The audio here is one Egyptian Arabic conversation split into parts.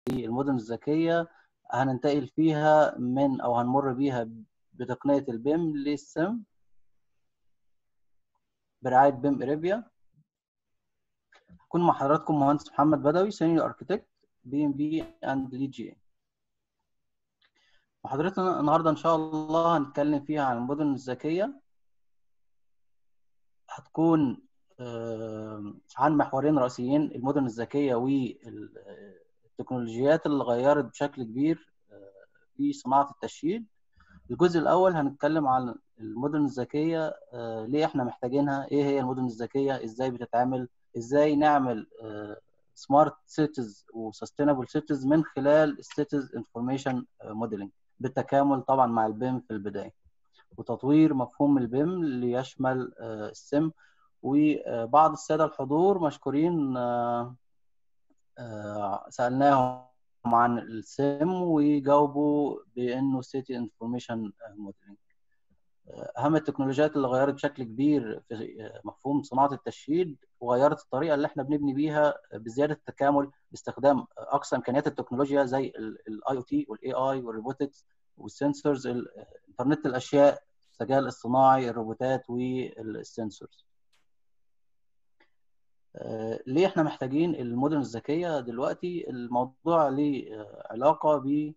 المدن الذكية هننتقل فيها من أو هنمر بيها بتقنية البيم للسم برعاية بيم إريبيا هكون مع حضراتكم مهندس محمد بدوي سينيور اركتكت بي ام بي اند لي جي محاضرتنا النهارده ان شاء الله هنتكلم فيها عن المدن الذكيه هتكون عن محورين رئيسيين المدن الذكيه والتكنولوجيات اللي غيرت بشكل كبير في صناعه التشييد الجزء الاول هنتكلم عن المدن الذكيه ليه احنا محتاجينها ايه هي المدن الذكيه ازاي بتتعمل ازاي نعمل سمارت سيتيز وسستينبل سيتيز من خلال السيتيز انفورميشن موديلنج بالتكامل طبعا مع البيم في البدايه وتطوير مفهوم البيم ليشمل السم وبعض الساده الحضور مشكورين سالناهم عن السم وجاوبوا بانه سيتي انفورميشن موديلنج اهم التكنولوجيات اللي غيرت بشكل كبير في مفهوم صناعه التشييد وغيرت الطريقه اللي احنا بنبني بيها بزياده التكامل باستخدام اقصى امكانيات التكنولوجيا زي الاي او تي والاي اي والروبوتكس والسنسورز انترنت الاشياء الذكاء الاصطناعي الروبوتات والسنسورز ليه احنا محتاجين المدن الذكيه دلوقتي الموضوع ليه علاقه ب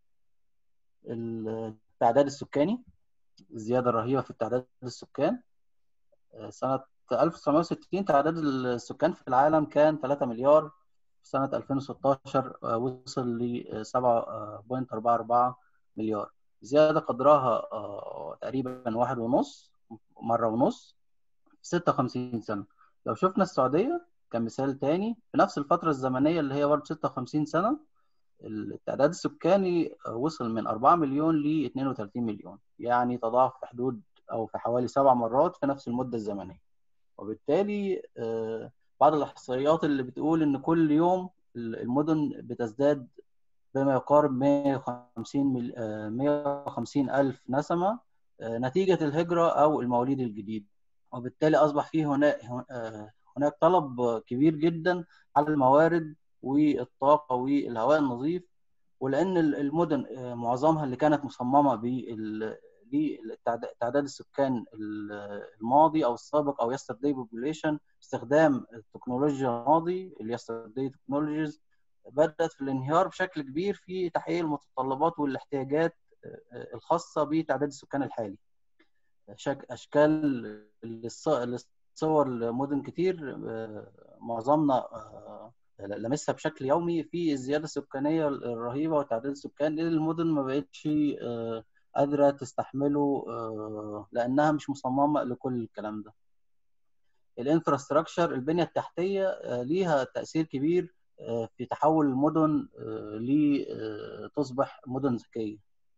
التعداد السكاني الزياده الرهيبه في تعداد السكان سنه 1960 تعداد السكان في العالم كان 3 مليار في سنه 2016 وصل ل 7.44 مليار زياده قدرها تقريبا واحد ونص مره ونص في 56 سنه لو شفنا السعوديه كمثال تاني في نفس الفتره الزمنيه اللي هي برضه 56 سنه التعداد السكاني وصل من 4 مليون ل 32 مليون يعني تضاعف في حدود او في حوالي سبع مرات في نفس المده الزمنيه وبالتالي بعض الاحصائيات اللي بتقول ان كل يوم المدن بتزداد بما يقارب 150 مل... 150 الف نسمه نتيجه الهجره او المواليد الجديد وبالتالي اصبح فيه هناك هناك طلب كبير جدا على الموارد والطاقه والهواء النظيف ولان المدن معظمها اللي كانت مصممه لتعداد السكان الماضي او السابق او يسترداي بوبوليشن باستخدام التكنولوجيا الماضي اليسترداي تكنولوجيز بدات في الانهيار بشكل كبير في تحقيق المتطلبات والاحتياجات الخاصه بتعداد السكان الحالي اشكال الصور لمدن كتير معظمنا لمسها بشكل يومي في الزياده السكانيه الرهيبه وتعداد السكان لان المدن ما بقتش قادره تستحمله لانها مش مصممه لكل الكلام ده الانفراستراكشر البنيه التحتيه ليها تاثير كبير في تحول المدن لتصبح مدن ذكيه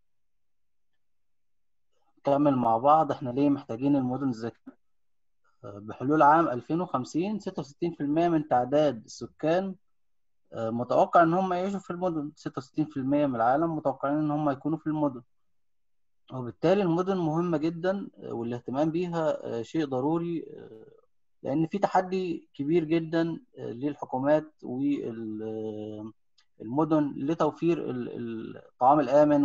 نكمل مع بعض احنا ليه محتاجين المدن الذكيه بحلول عام 2050 66% من تعداد السكان متوقع ان هم يعيشوا في المدن 66% من العالم متوقعين ان هم يكونوا في المدن وبالتالي المدن مهمة جدا والاهتمام بيها شيء ضروري لأن في تحدي كبير جدا للحكومات والمدن لتوفير الطعام الآمن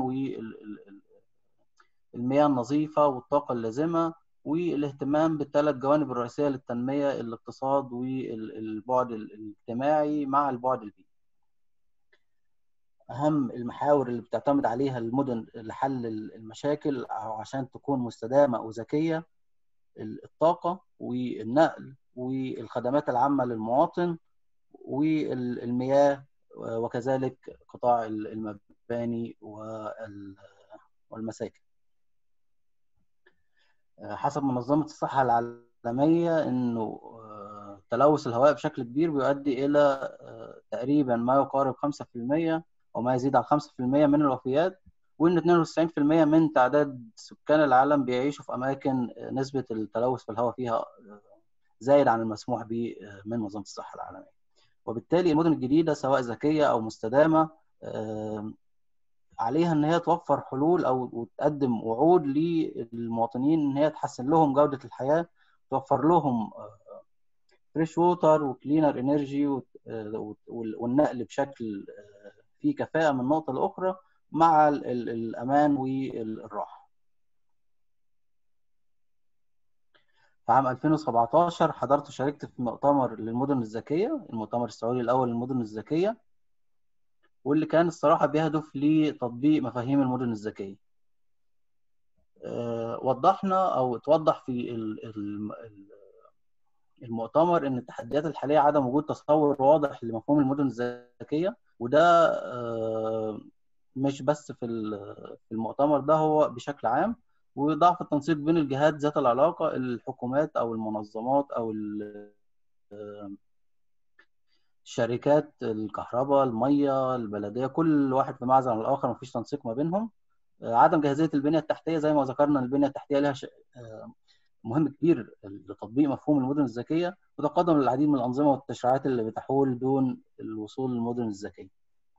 والمياه النظيفة والطاقة اللازمة والاهتمام بالثلاث جوانب الرئيسية للتنمية الاقتصاد والبعد الاجتماعي مع البعد البيئي أهم المحاور اللي بتعتمد عليها المدن لحل المشاكل أو عشان تكون مستدامة وذكية الطاقة والنقل والخدمات العامة للمواطن والمياه وكذلك قطاع المباني والمساكن حسب منظمة الصحة العالمية إنه تلوث الهواء بشكل كبير بيؤدي إلى تقريبا ما يقارب 5% وما يزيد عن 5% من الوفيات وإن 92% من تعداد سكان العالم بيعيشوا في أماكن نسبة التلوث في الهواء فيها زايد عن المسموح به من منظمة الصحة العالمية وبالتالي المدن الجديدة سواء ذكية أو مستدامة عليها ان هي توفر حلول او تقدم وعود للمواطنين ان هي تحسن لهم جوده الحياه توفر لهم فريش ووتر وكلينر انرجي والنقل بشكل في كفاءه من نقطه لاخرى مع ال ال الامان والراحه في عام 2017 حضرت وشاركت في مؤتمر للمدن الذكيه المؤتمر السعودي الاول للمدن الذكيه واللي كان الصراحه بيهدف لتطبيق مفاهيم المدن الذكيه وضحنا او توضح في المؤتمر ان التحديات الحاليه عدم وجود تصور واضح لمفهوم المدن الذكيه وده مش بس في المؤتمر ده هو بشكل عام وضعف التنسيق بين الجهات ذات العلاقه الحكومات او المنظمات او شركات الكهرباء الميه البلديه كل واحد في معزل عن الاخر مفيش تنسيق ما بينهم عدم جاهزيه البنيه التحتيه زي ما ذكرنا البنيه التحتيه لها مهم كبير لتطبيق مفهوم المدن الذكيه وتقدم العديد من الانظمه والتشريعات اللي بتحول دون الوصول للمدن الذكيه.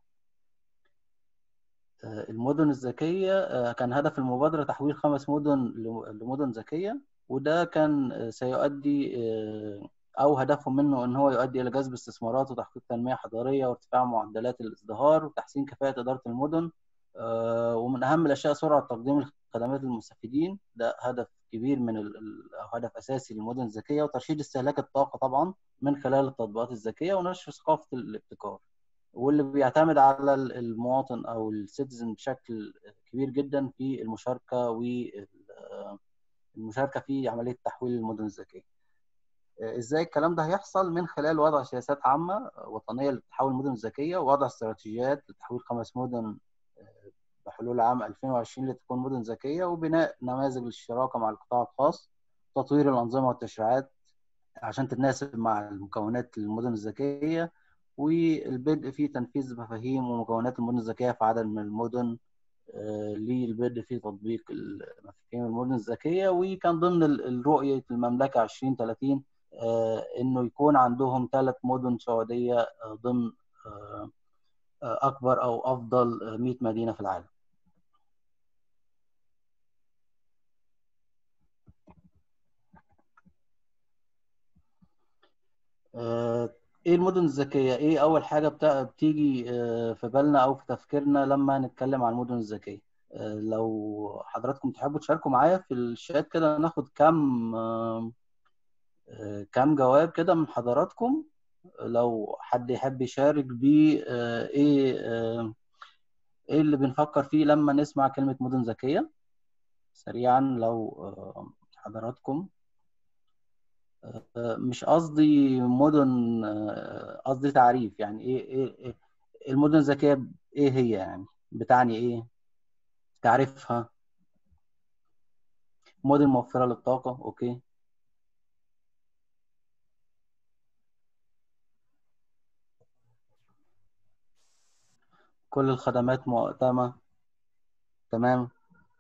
المدن الذكيه كان هدف المبادره تحويل خمس مدن لمدن ذكيه وده كان سيؤدي او هدفهم منه ان هو يؤدي الى جذب استثمارات وتحقيق تنميه حضاريه وارتفاع معدلات الازدهار وتحسين كفاءه اداره المدن ومن اهم الاشياء سرعه تقديم الخدمات للمستفيدين ده هدف كبير من ال... او هدف اساسي للمدن الذكيه وترشيد استهلاك الطاقه طبعا من خلال التطبيقات الذكيه ونشر ثقافه الابتكار واللي بيعتمد على المواطن او السيتيزن بشكل كبير جدا في المشاركه والمشاركه في عمليه تحويل المدن الذكيه. ازاي الكلام ده هيحصل من خلال وضع سياسات عامه وطنيه لتحول المدن الذكيه ووضع استراتيجيات لتحويل خمس مدن بحلول عام 2020 لتكون مدن ذكيه وبناء نماذج للشراكه مع القطاع الخاص تطوير الانظمه والتشريعات عشان تتناسب مع المكونات المدن الذكيه والبدء في تنفيذ مفاهيم ومكونات المدن الذكيه في عدد من المدن للبدء في تطبيق مفاهيم المدن الذكيه وكان ضمن الرؤيه المملكه 2030 انه يكون عندهم ثلاث مدن سعوديه ضمن اكبر او افضل 100 مدينه في العالم ايه المدن الذكيه ايه اول حاجه بتيجي في بالنا او في تفكيرنا لما نتكلم عن المدن الذكيه لو حضراتكم تحبوا تشاركوا معايا في الشات كده ناخد كم كم جواب كده من حضراتكم لو حد يحب يشارك بيه ايه ايه اللي بنفكر فيه لما نسمع كلمه مدن ذكيه سريعا لو حضراتكم مش قصدي مدن قصدي تعريف يعني ايه ايه المدن الذكيه ايه هي يعني بتعني ايه تعريفها مدن موفره للطاقه اوكي كل الخدمات مؤتمة تمام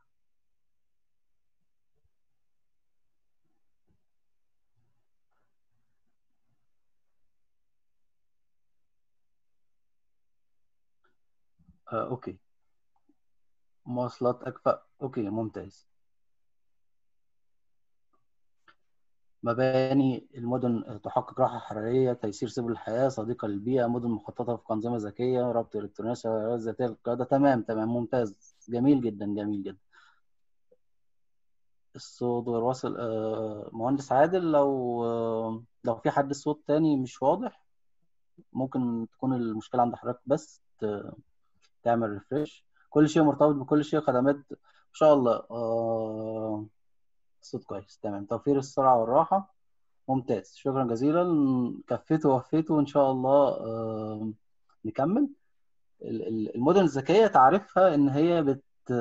آه، اوكي مواصلات اكفأ اوكي ممتاز مباني المدن تحقق راحة حرارية تيسير سبل الحياة صديقة للبيئة مدن مخططة في أنظمة ذكية ربط إلكترونية سيارات ذاتية للقيادة تمام تمام ممتاز جميل جدا جميل جدا الصوت غير واصل آه، مهندس عادل لو آه، لو في حد الصوت تاني مش واضح ممكن تكون المشكلة عند حضرتك بس ت- تعمل ريفريش كل شيء مرتبط بكل شيء خدمات ان شاء الله آه، الصوت كويس تمام توفير السرعة والراحة ممتاز شكرا جزيلا كفيت ووفيت وإن شاء الله آه، نكمل ال- ال- المدن الذكية تعرفها إن هي بت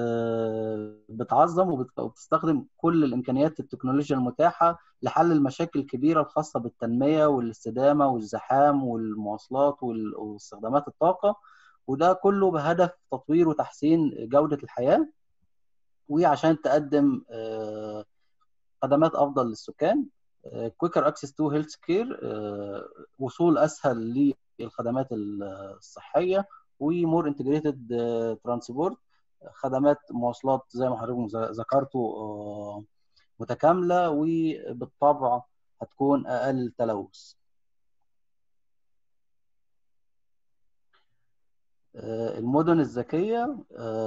بتعظم وبت- وبتستخدم كل الإمكانيات التكنولوجيا المتاحة لحل المشاكل الكبيرة الخاصة بالتنمية والاستدامة والزحام والمواصلات وال- واستخدامات الطاقة وده كله بهدف تطوير وتحسين جودة الحياة وعشان تقدم آه، خدمات افضل للسكان كويكر اكسس تو هيلث كير وصول اسهل للخدمات الصحيه ومور انتجريتد ترانسبورت خدمات مواصلات زي ما حضرتك ذكرتوا آه، متكامله وبالطبع هتكون اقل تلوث المدن الذكية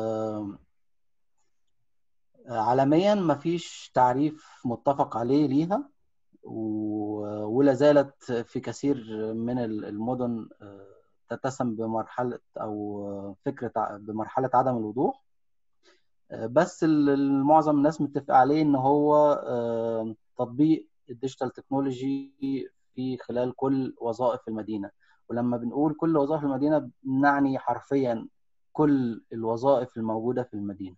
عالميا مفيش تعريف متفق عليه ليها ولا زالت في كثير من المدن تتسم بمرحلة أو فكرة بمرحلة عدم الوضوح بس معظم الناس متفق عليه إن هو تطبيق الديجيتال تكنولوجي في خلال كل وظائف المدينة ولما بنقول كل وظائف المدينة بنعني حرفيا كل الوظائف الموجودة في المدينة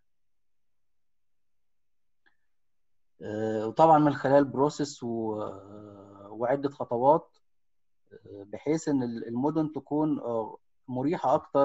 وطبعا من خلال بروسيس وعدة خطوات بحيث ان المدن تكون مريحة اكتر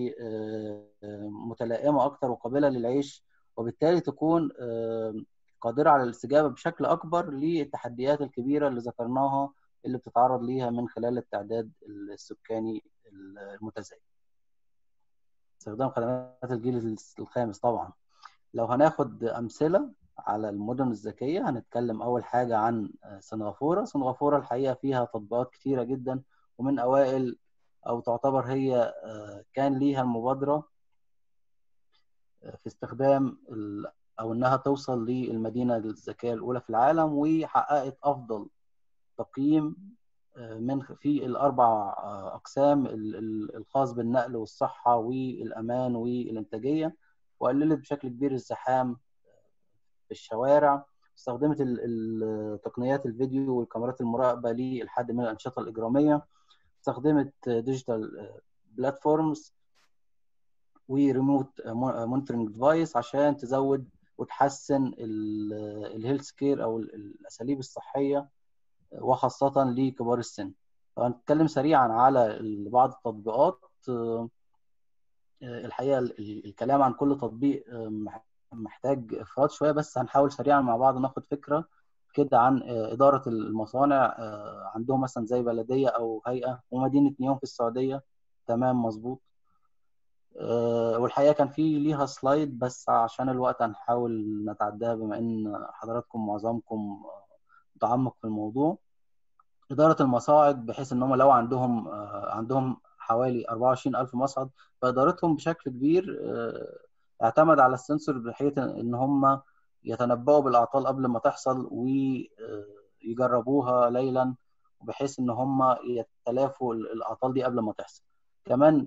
ومتلائمة اكتر وقابلة للعيش وبالتالي تكون قادرة على الاستجابة بشكل اكبر للتحديات الكبيرة اللي ذكرناها اللي بتتعرض ليها من خلال التعداد السكاني المتزايد استخدام خدمات الجيل الخامس طبعا لو هناخد امثله على المدن الذكيه هنتكلم اول حاجه عن سنغافوره سنغافوره الحقيقه فيها تطبيقات كتيره جدا ومن اوائل او تعتبر هي كان ليها المبادره في استخدام او انها توصل للمدينه الذكيه الاولى في العالم وحققت افضل تقييم من في الاربع اقسام الخاص بالنقل والصحه والامان والانتاجيه وقللت بشكل كبير الزحام في الشوارع استخدمت تقنيات الفيديو والكاميرات المراقبه للحد من الانشطه الاجراميه استخدمت ديجيتال بلاتفورمز وريموت مونيتورنج ديفايس عشان تزود وتحسن الهيلث كير او الاساليب الصحيه وخاصة لكبار السن هنتكلم سريعا على بعض التطبيقات الحقيقة الكلام عن كل تطبيق محتاج إفراد شوية بس هنحاول سريعا مع بعض ناخد فكرة كده عن إدارة المصانع عندهم مثلا زي بلدية أو هيئة ومدينة نيوم في السعودية تمام مظبوط والحقيقة كان في ليها سلايد بس عشان الوقت هنحاول نتعداها بما إن حضراتكم معظمكم متعمق في الموضوع إدارة المصاعد بحيث إن هم لو عندهم عندهم حوالي 24000 مصعد فإدارتهم بشكل كبير اعتمد على السنسور بحيث إن هم يتنبؤوا بالأعطال قبل ما تحصل ويجربوها ليلا بحيث إن هم يتلافوا الأعطال دي قبل ما تحصل كمان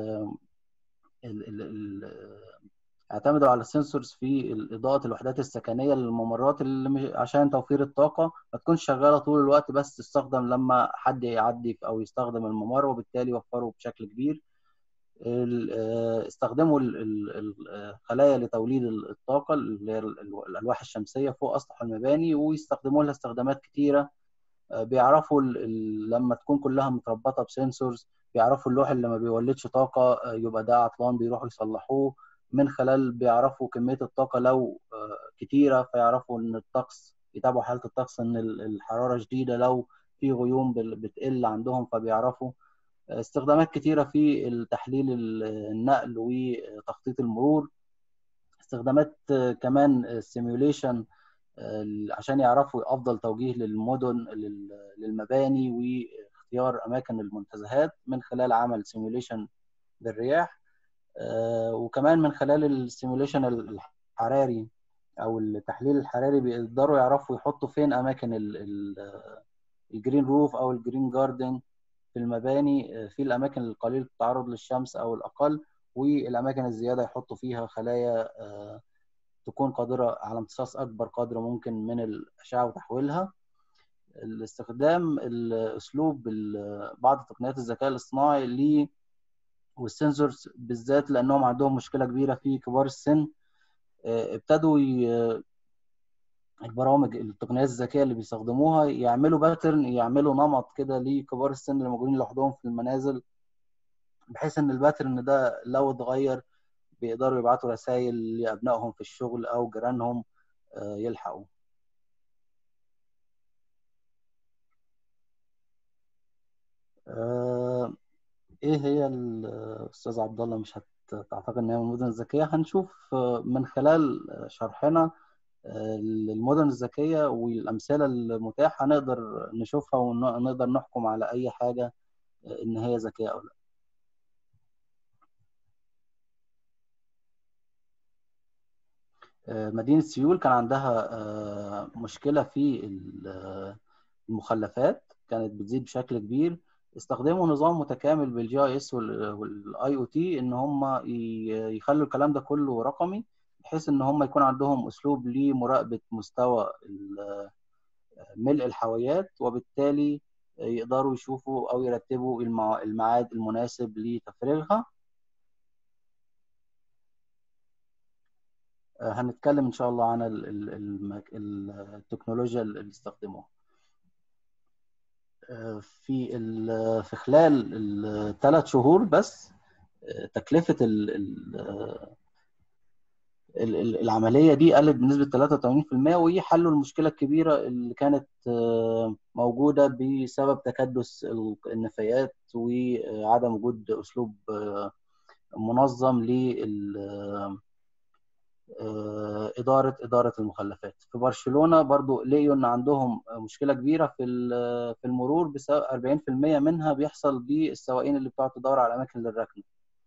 اعتمدوا على السنسورز في إضاءة الوحدات السكنية للممرات اللي عشان توفير الطاقة ما تكونش شغالة طول الوقت بس تستخدم لما حد يعدي أو يستخدم الممر وبالتالي يوفروا بشكل كبير استخدموا الخلايا لتوليد الطاقة اللي هي الألواح الشمسية فوق أسطح المباني ويستخدموا لها استخدامات كتيرة بيعرفوا لما تكون كلها متربطة بسنسورز بيعرفوا اللوح اللي ما بيولدش طاقة يبقى ده عطلان بيروحوا يصلحوه من خلال بيعرفوا كمية الطاقة لو كتيرة فيعرفوا إن الطقس يتابعوا حالة الطقس إن الحرارة شديدة لو في غيوم بتقل عندهم فبيعرفوا استخدامات كتيرة في تحليل النقل وتخطيط المرور استخدامات كمان السيميوليشن عشان يعرفوا أفضل توجيه للمدن للمباني واختيار أماكن المنتزهات من خلال عمل سيميوليشن للرياح وكمان من خلال السيموليشن الحراري او التحليل الحراري بيقدروا يعرفوا يحطوا فين اماكن الجرين روف او الجرين جاردن في المباني في الاماكن القليل التعرض للشمس او الاقل والاماكن الزياده يحطوا فيها خلايا تكون قادره على امتصاص اكبر قدر ممكن من الاشعه وتحويلها الاستخدام الاسلوب بعض تقنيات الذكاء الاصطناعي ل والسنسورز بالذات لانهم عندهم مشكله كبيره في كبار السن ابتدوا ي... البرامج التقنيات الذكيه اللي بيستخدموها يعملوا باترن يعملوا نمط كده لكبار السن اللي موجودين لوحدهم في المنازل بحيث ان الباترن ده لو اتغير بيقدروا يبعتوا رسائل لابنائهم في الشغل او جيرانهم يلحقوا ايه هي الاستاذ عبد الله مش هتعتقد ان هي المدن الذكيه هنشوف من خلال شرحنا المدن الذكيه والامثله المتاحه نقدر نشوفها ونقدر نحكم على اي حاجه ان هي ذكيه او لا مدينة سيول كان عندها مشكلة في المخلفات كانت بتزيد بشكل كبير استخدموا نظام متكامل بالجي اي اس والاي او تي ان هم يخلوا الكلام ده كله رقمي بحيث ان هم يكون عندهم اسلوب لمراقبه مستوى ملء الحاويات وبالتالي يقدروا يشوفوا او يرتبوا الميعاد المناسب لتفريغها هنتكلم ان شاء الله عن التكنولوجيا اللي استخدموها في في خلال الثلاث شهور بس تكلفه العمليه دي قلت بنسبه 83% وهي حلوا المشكله الكبيره اللي كانت موجوده بسبب تكدس النفايات وعدم وجود اسلوب منظم لل اداره اداره المخلفات في برشلونه برضو لقيوا ان عندهم مشكله كبيره في في المرور بسبب 40% منها بيحصل بالسواقين اللي بتقعد تدور على اماكن للركن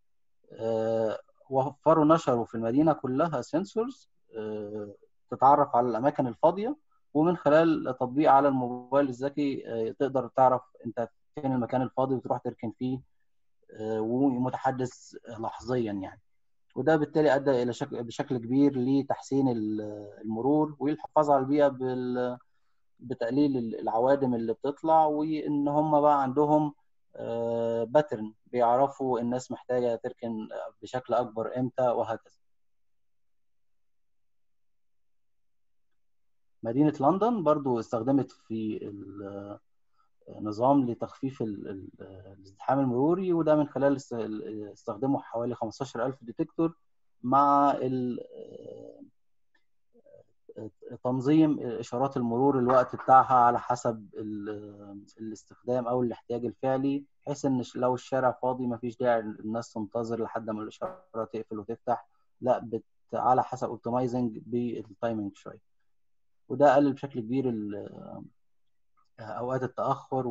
وفروا نشروا في المدينه كلها سنسورز تتعرف على الاماكن الفاضيه ومن خلال تطبيق على الموبايل الذكي تقدر تعرف انت فين المكان الفاضي وتروح تركن فيه ومتحدث لحظيا يعني وده بالتالي ادى الى شكل بشكل كبير لتحسين المرور والحفاظ على البيئه بال بتقليل العوادم اللي بتطلع وان هم بقى عندهم باترن بيعرفوا الناس محتاجه تركن بشكل اكبر امتى وهكذا مدينه لندن برضو استخدمت في نظام لتخفيف الازدحام المروري وده من خلال استخدموا حوالي 15000 ديتكتور مع تنظيم اشارات المرور الوقت بتاعها على حسب الاستخدام او الاحتياج الفعلي بحيث ان لو الشارع فاضي مفيش داعي الناس تنتظر لحد ما الاشاره تقفل وتفتح لا بت على حسب اوبتمايزنج بالتايمنج شويه وده قلل بشكل كبير اوقات التاخر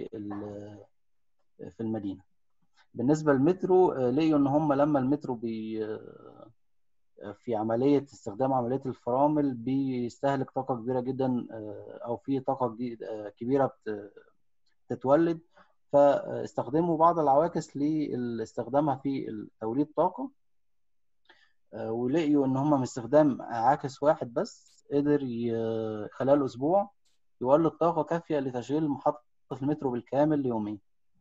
في المدينه بالنسبه للمترو لقيوا ان هم لما المترو بي في عمليه استخدام عمليه الفرامل بيستهلك طاقه كبيره جدا او في طاقه كبيره بتتولد فاستخدموا بعض العواكس لاستخدامها في توليد طاقه ولقيوا ان هم من استخدام عاكس واحد بس قدر خلال اسبوع يولد طاقة كافية لتشغيل محطة المترو بالكامل يوميا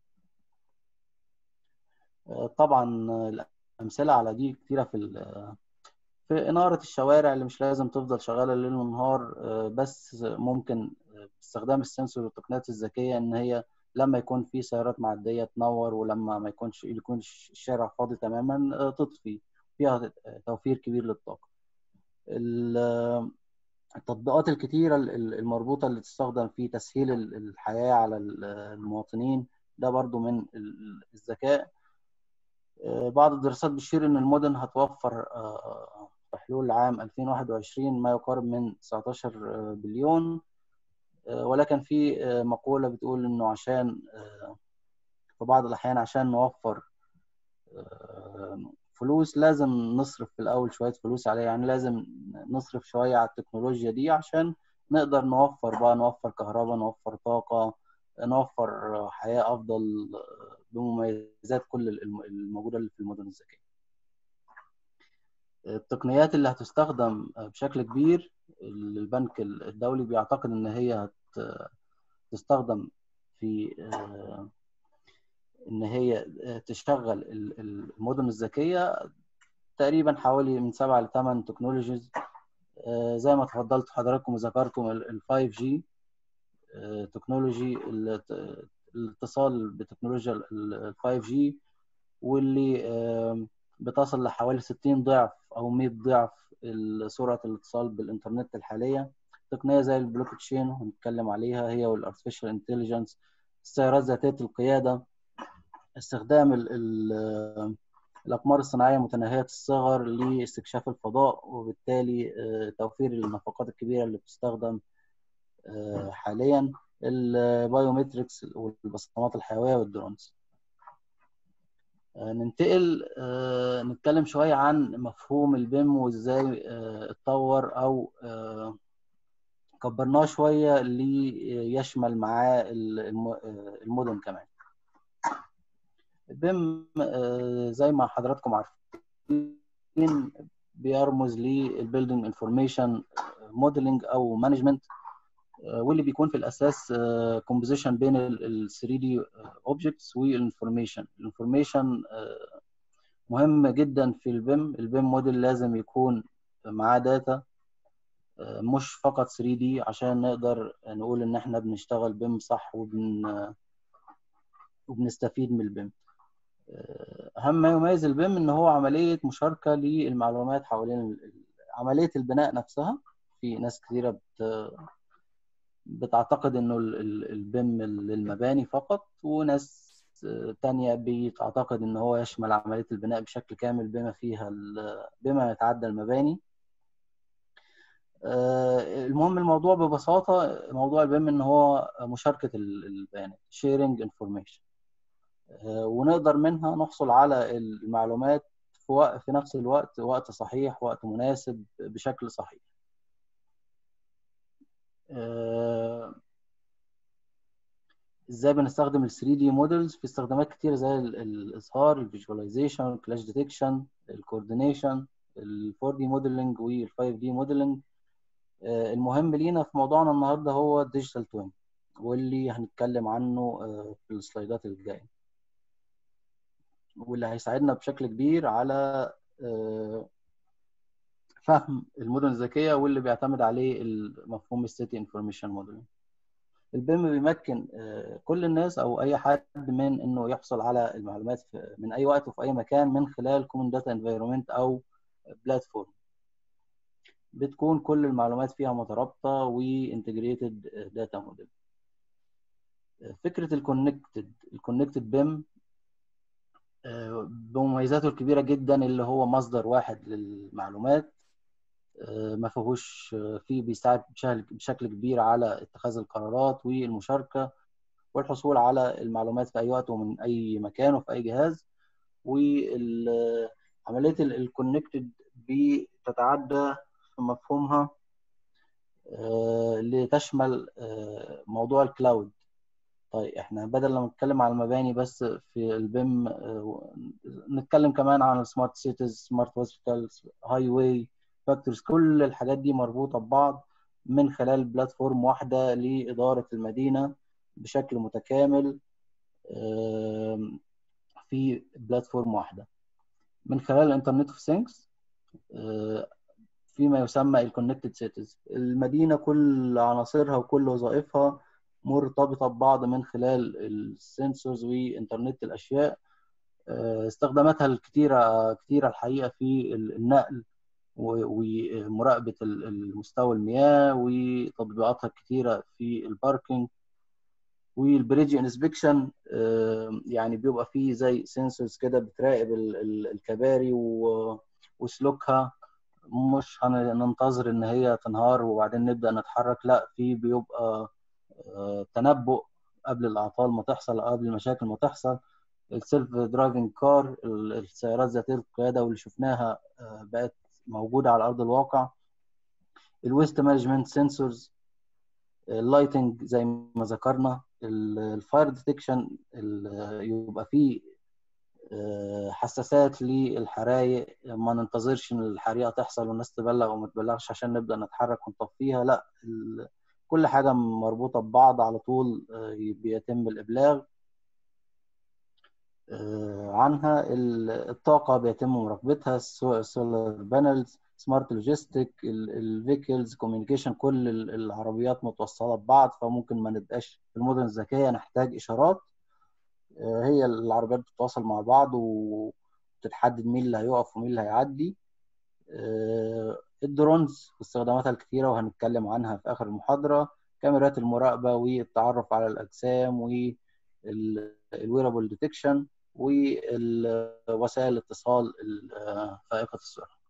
طبعا الأمثلة على دي كتيرة في في إنارة الشوارع اللي مش لازم تفضل شغالة ليل ونهار بس ممكن باستخدام السنسور والتقنيات الذكية إن هي لما يكون في سيارات معدية تنور ولما ما يكونش يكون الشارع فاضي تماما تطفي فيها توفير كبير للطاقة التطبيقات الكتيرة المربوطة اللي تستخدم في تسهيل الحياة على المواطنين ده برضو من الذكاء بعض الدراسات بتشير ان المدن هتوفر في حلول عام 2021 ما يقارب من 19 بليون ولكن في مقولة بتقول انه عشان في بعض الاحيان عشان نوفر فلوس لازم نصرف في الاول شويه فلوس عليها يعني لازم نصرف شويه على التكنولوجيا دي عشان نقدر نوفر بقى نوفر كهرباء نوفر طاقه نوفر حياه افضل بمميزات كل الموجوده اللي في المدن الذكيه التقنيات اللي هتستخدم بشكل كبير البنك الدولي بيعتقد ان هي هتستخدم في ان هي تشغل المدن الذكيه تقريبا حوالي من سبعة لثمان تكنولوجيز زي ما تفضلت حضراتكم وذكرتم ال 5 جي تكنولوجي الاتصال بتكنولوجيا ال 5 جي واللي بتصل لحوالي 60 ضعف او 100 ضعف سرعه الاتصال بالانترنت الحاليه تقنيه زي البلوك تشين هنتكلم عليها هي والارتفيشال انتليجنس السيارات ذاتيه القياده استخدام ال ال الأقمار الصناعية متناهية الصغر لاستكشاف الفضاء وبالتالي توفير النفقات الكبيرة اللي بتستخدم حاليا البايومتريكس والبصمات الحيوية والدرونز ننتقل نتكلم شوية عن مفهوم البيم وازاي اتطور او كبرناه شوية ليشمل معاه المدن كمان البيم زي ما حضراتكم عارفين بيرمز للبيلدينج انفورميشن موديلنج او مانجمنت واللي بيكون في الاساس كومبوزيشن بين ال 3 دي اوبجكتس والانفورميشن الانفورميشن مهم جدا في البيم البيم موديل لازم يكون معاه داتا مش فقط 3 دي عشان نقدر نقول ان احنا بنشتغل بيم صح وبن وبنستفيد من البيم اهم ما يميز البيم ان هو عمليه مشاركه للمعلومات حوالين عمليه البناء نفسها في ناس كثيره بت بتعتقد انه البيم للمباني فقط وناس تانية بتعتقد ان هو يشمل عمليه البناء بشكل كامل بما فيها بما يتعدى المباني المهم الموضوع ببساطه موضوع البيم ان هو مشاركه البيانات sharing information ونقدر منها نحصل على المعلومات في, وقت في نفس الوقت وقت صحيح وقت مناسب بشكل صحيح ازاي بنستخدم ال 3 دي مودلز في استخدامات كتير زي الاظهار الفيجواليزيشن الكلاش ديتكشن الكوردينيشن ال 4 دي موديلنج وال 5 دي موديلنج المهم لينا في موضوعنا النهارده هو الديجيتال توين واللي هنتكلم عنه في السلايدات الجايه واللي هيساعدنا بشكل كبير على فهم المدن الذكيه واللي بيعتمد عليه مفهوم السيتي انفورميشن موديلنج البيم بيمكن كل الناس او اي حد من انه يحصل على المعلومات من اي وقت وفي اي مكان من خلال كومن داتا انفايرمنت او بلاتفورم بتكون كل المعلومات فيها مترابطه وانتجريتد داتا موديل فكره الكونكتد الكونكتد بيم بمميزاته الكبيره جدا اللي هو مصدر واحد للمعلومات ما فيهوش فيه بيساعد بشكل كبير على اتخاذ القرارات والمشاركه والحصول على المعلومات في اي وقت ومن اي مكان وفي اي جهاز وعمليه الكونكتد بتتعدى في مفهومها لتشمل موضوع الكلاود طيب احنا بدل ما نتكلم على المباني بس في البيم نتكلم كمان عن السمارت سيتيز سمارت هوسبيتالز هاي واي فاكتورز كل الحاجات دي مربوطه ببعض من خلال بلاتفورم واحده لاداره المدينه بشكل متكامل في بلاتفورم واحده من خلال الانترنت اوف ثينكس فيما يسمى الكونكتد سيتيز المدينه كل عناصرها وكل وظائفها مرتبطه ببعض من خلال السنسورز وانترنت الاشياء استخداماتها الكثيره كثيره الحقيقه في النقل ومراقبه المستوى المياه وتطبيقاتها الكثيره في الباركينج والبريدج انسبكشن يعني بيبقى فيه زي سنسورز كده بتراقب الكباري وسلوكها مش هننتظر ان هي تنهار وبعدين نبدا نتحرك لا في بيبقى تنبؤ قبل الاعطال ما تحصل او قبل المشاكل ما تحصل السيلف درايفنج كار السيارات ذاتيه القياده واللي شفناها بقت موجوده على ارض الواقع الويست مانجمنت سنسورز اللايتنج زي ما ذكرنا الفاير ديتكشن يبقى فيه حساسات للحرايق ما ننتظرش ان الحريقه تحصل والناس تبلغ وما تبلغش عشان نبدا نتحرك ونطفيها لا كل حاجه مربوطه ببعض على طول بيتم الابلاغ عنها الطاقه بيتم مراقبتها السولار بانلز سمارت لوجيستيك الفيكلز كوميونيكيشن كل العربيات متوصله ببعض فممكن ما نبقاش في المدن الذكيه نحتاج اشارات هي العربيات بتتواصل مع بعض وتتحدد مين اللي هيقف ومين اللي هيعدي الدرونز واستخداماتها الكثيره وهنتكلم عنها في اخر المحاضره كاميرات المراقبه والتعرف على الاجسام والويرابل ديتكشن ووسائل الاتصال فائقه السرعه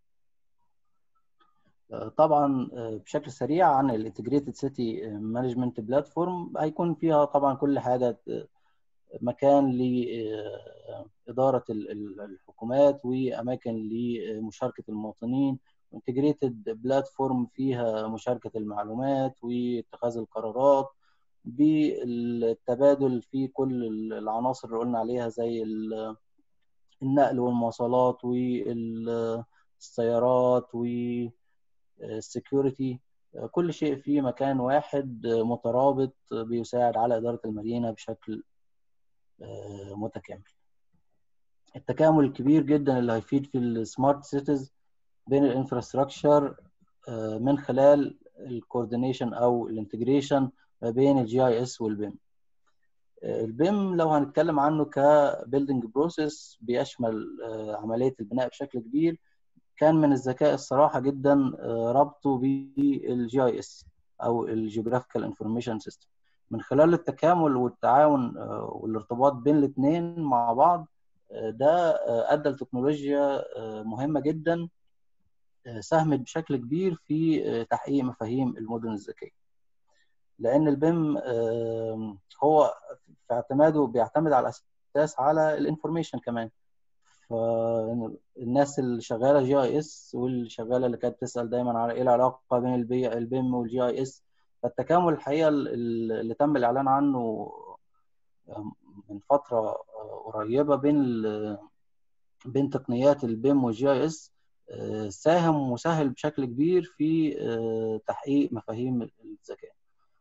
طبعا بشكل سريع عن الانتجريتد سيتي مانجمنت بلاتفورم هيكون فيها طبعا كل حاجه مكان لإدارة الحكومات وأماكن لمشاركة المواطنين انتجريتد بلاتفورم فيها مشاركة المعلومات واتخاذ القرارات بالتبادل في كل العناصر اللي قلنا عليها زي النقل والمواصلات والسيارات والسكيورتي كل شيء في مكان واحد مترابط بيساعد على إدارة المدينة بشكل متكامل التكامل الكبير جدا اللي هيفيد في السمارت سيتيز بين الانفراستراكشر من خلال الكوردينيشن او الانتجريشن ما بين الجي اي اس والبيم البيم لو هنتكلم عنه كبيلدنج بروسيس بيشمل عمليه البناء بشكل كبير كان من الذكاء الصراحه جدا ربطه بالجي اي اس او الجيوغرافيكال انفورميشن سيستم من خلال التكامل والتعاون والارتباط بين الاثنين مع بعض ده ادى لتكنولوجيا مهمه جدا ساهمت بشكل كبير في تحقيق مفاهيم المدن الذكيه لان البيم هو في اعتماده بيعتمد على الاساس على الانفورميشن كمان فالناس اللي شغاله جي اي اس واللي شغاله اللي كانت بتسال دايما على ايه العلاقه بين البي البيم والجي اي اس فالتكامل الحقيقه اللي تم الاعلان عنه من فتره قريبه بين بين تقنيات البيم والجي اي اس ساهم وسهل بشكل كبير في تحقيق مفاهيم الذكاء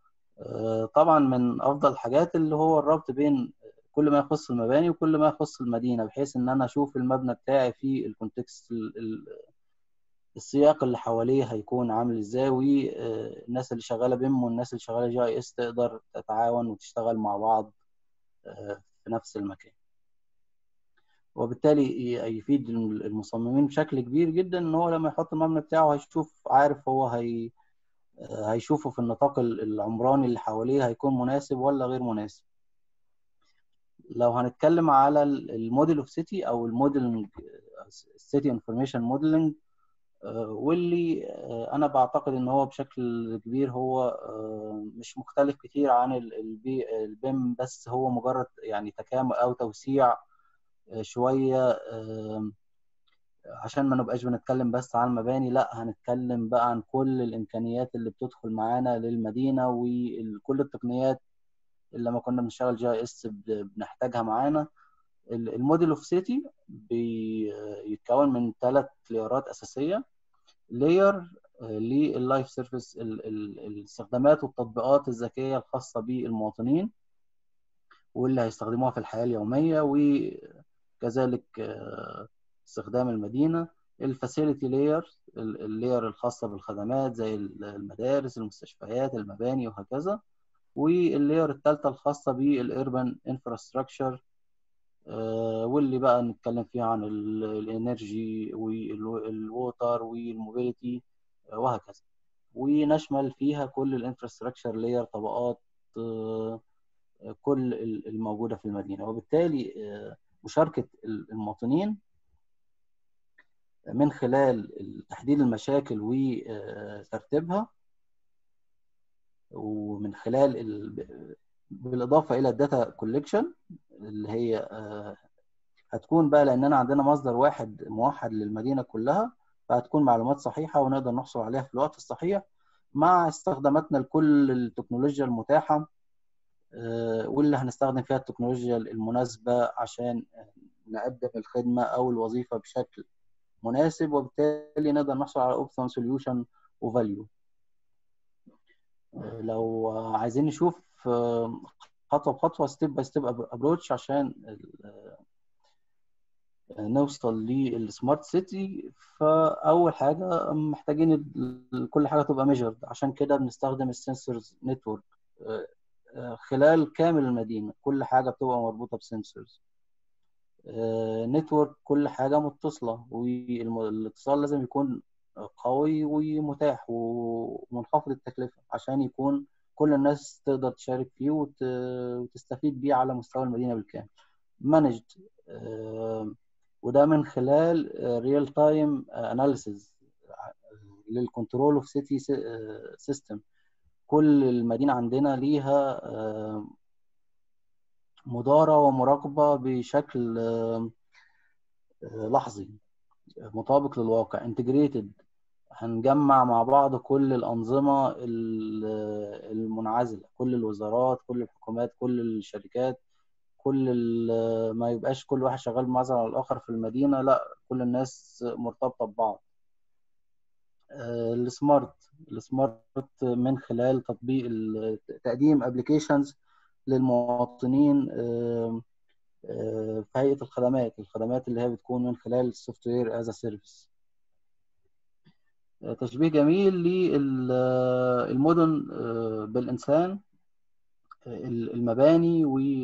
طبعا من افضل الحاجات اللي هو الربط بين كل ما يخص المباني وكل ما يخص المدينه بحيث ان انا اشوف المبنى بتاعي في الكونتكست السياق اللي حواليه هيكون عامل ازاي والناس اللي شغاله بيم والناس اللي شغاله جي اي اس تقدر تتعاون وتشتغل مع بعض في نفس المكان وبالتالي يفيد المصممين بشكل كبير جدا ان هو لما يحط المبنى بتاعه هيشوف عارف هو هي هيشوفه في النطاق العمراني اللي حواليه هيكون مناسب ولا غير مناسب لو هنتكلم على الموديل اوف سيتي او الموديلنج سيتي انفورميشن موديلنج واللي انا بعتقد ان هو بشكل كبير هو مش مختلف كتير عن البيم بس هو مجرد يعني تكامل او توسيع شويه عشان ما نبقاش بنتكلم بس عن المباني لا هنتكلم بقى عن كل الامكانيات اللي بتدخل معانا للمدينه وكل التقنيات اللي لما كنا بنشتغل جي اي اس بنحتاجها معانا الموديل اوف سيتي بيتكون من ثلاث ليرات اساسيه لير لللايف سيرفيس الاستخدامات والتطبيقات الذكيه الخاصه بالمواطنين واللي هيستخدموها في الحياه اليوميه وكذلك استخدام المدينه الفاسيلتي لاير اللير الخاصه بالخدمات زي المدارس المستشفيات المباني وهكذا واللير الثالثه الخاصه بالاربن انفراستراكشر واللي بقى نتكلم فيها عن الانرجي والووتر والموبيليتي وهكذا ونشمل فيها كل الانفراستراكشر لاير طبقات كل الموجوده في المدينه وبالتالي مشاركه المواطنين من خلال تحديد المشاكل وترتيبها ومن خلال ال... بالاضافه الى الداتا كوليكشن اللي هي هتكون بقى لاننا عندنا مصدر واحد موحد للمدينه كلها فهتكون معلومات صحيحه ونقدر نحصل عليها في الوقت الصحيح مع استخداماتنا لكل التكنولوجيا المتاحه واللي هنستخدم فيها التكنولوجيا المناسبه عشان نقدم الخدمه او الوظيفه بشكل مناسب وبالتالي نقدر نحصل على اوبتيمال سوليوشن وفاليو لو عايزين نشوف خطوه بخطوه ستيب باي ستيب ابروتش عشان نوصل للسمارت سيتي فاول حاجه محتاجين كل حاجه تبقى ميجرد عشان كده بنستخدم السنسورز نتورك خلال كامل المدينه كل حاجه بتبقى مربوطه بسنسورز نتورك كل حاجه متصله والاتصال لازم يكون قوي ومتاح ومنخفض التكلفه عشان يكون كل الناس تقدر تشارك فيه وتستفيد بيه على مستوى المدينه بالكامل مانجد وده من خلال ريال تايم اناليسيز للكنترول اوف سيتي سيستم كل المدينه عندنا ليها مدارة ومراقبة بشكل لحظي مطابق للواقع انتجريتد هنجمع مع بعض كل الأنظمة المنعزلة كل الوزارات كل الحكومات كل الشركات كل ما يبقاش كل واحد شغال معزل على الآخر في المدينة لا كل الناس مرتبطة ببعض السمارت السمارت من خلال تطبيق تقديم ابلكيشنز للمواطنين في هيئه الخدمات الخدمات اللي هي بتكون من خلال السوفت وير از سيرفيس تشبيه جميل للمدن بالانسان المباني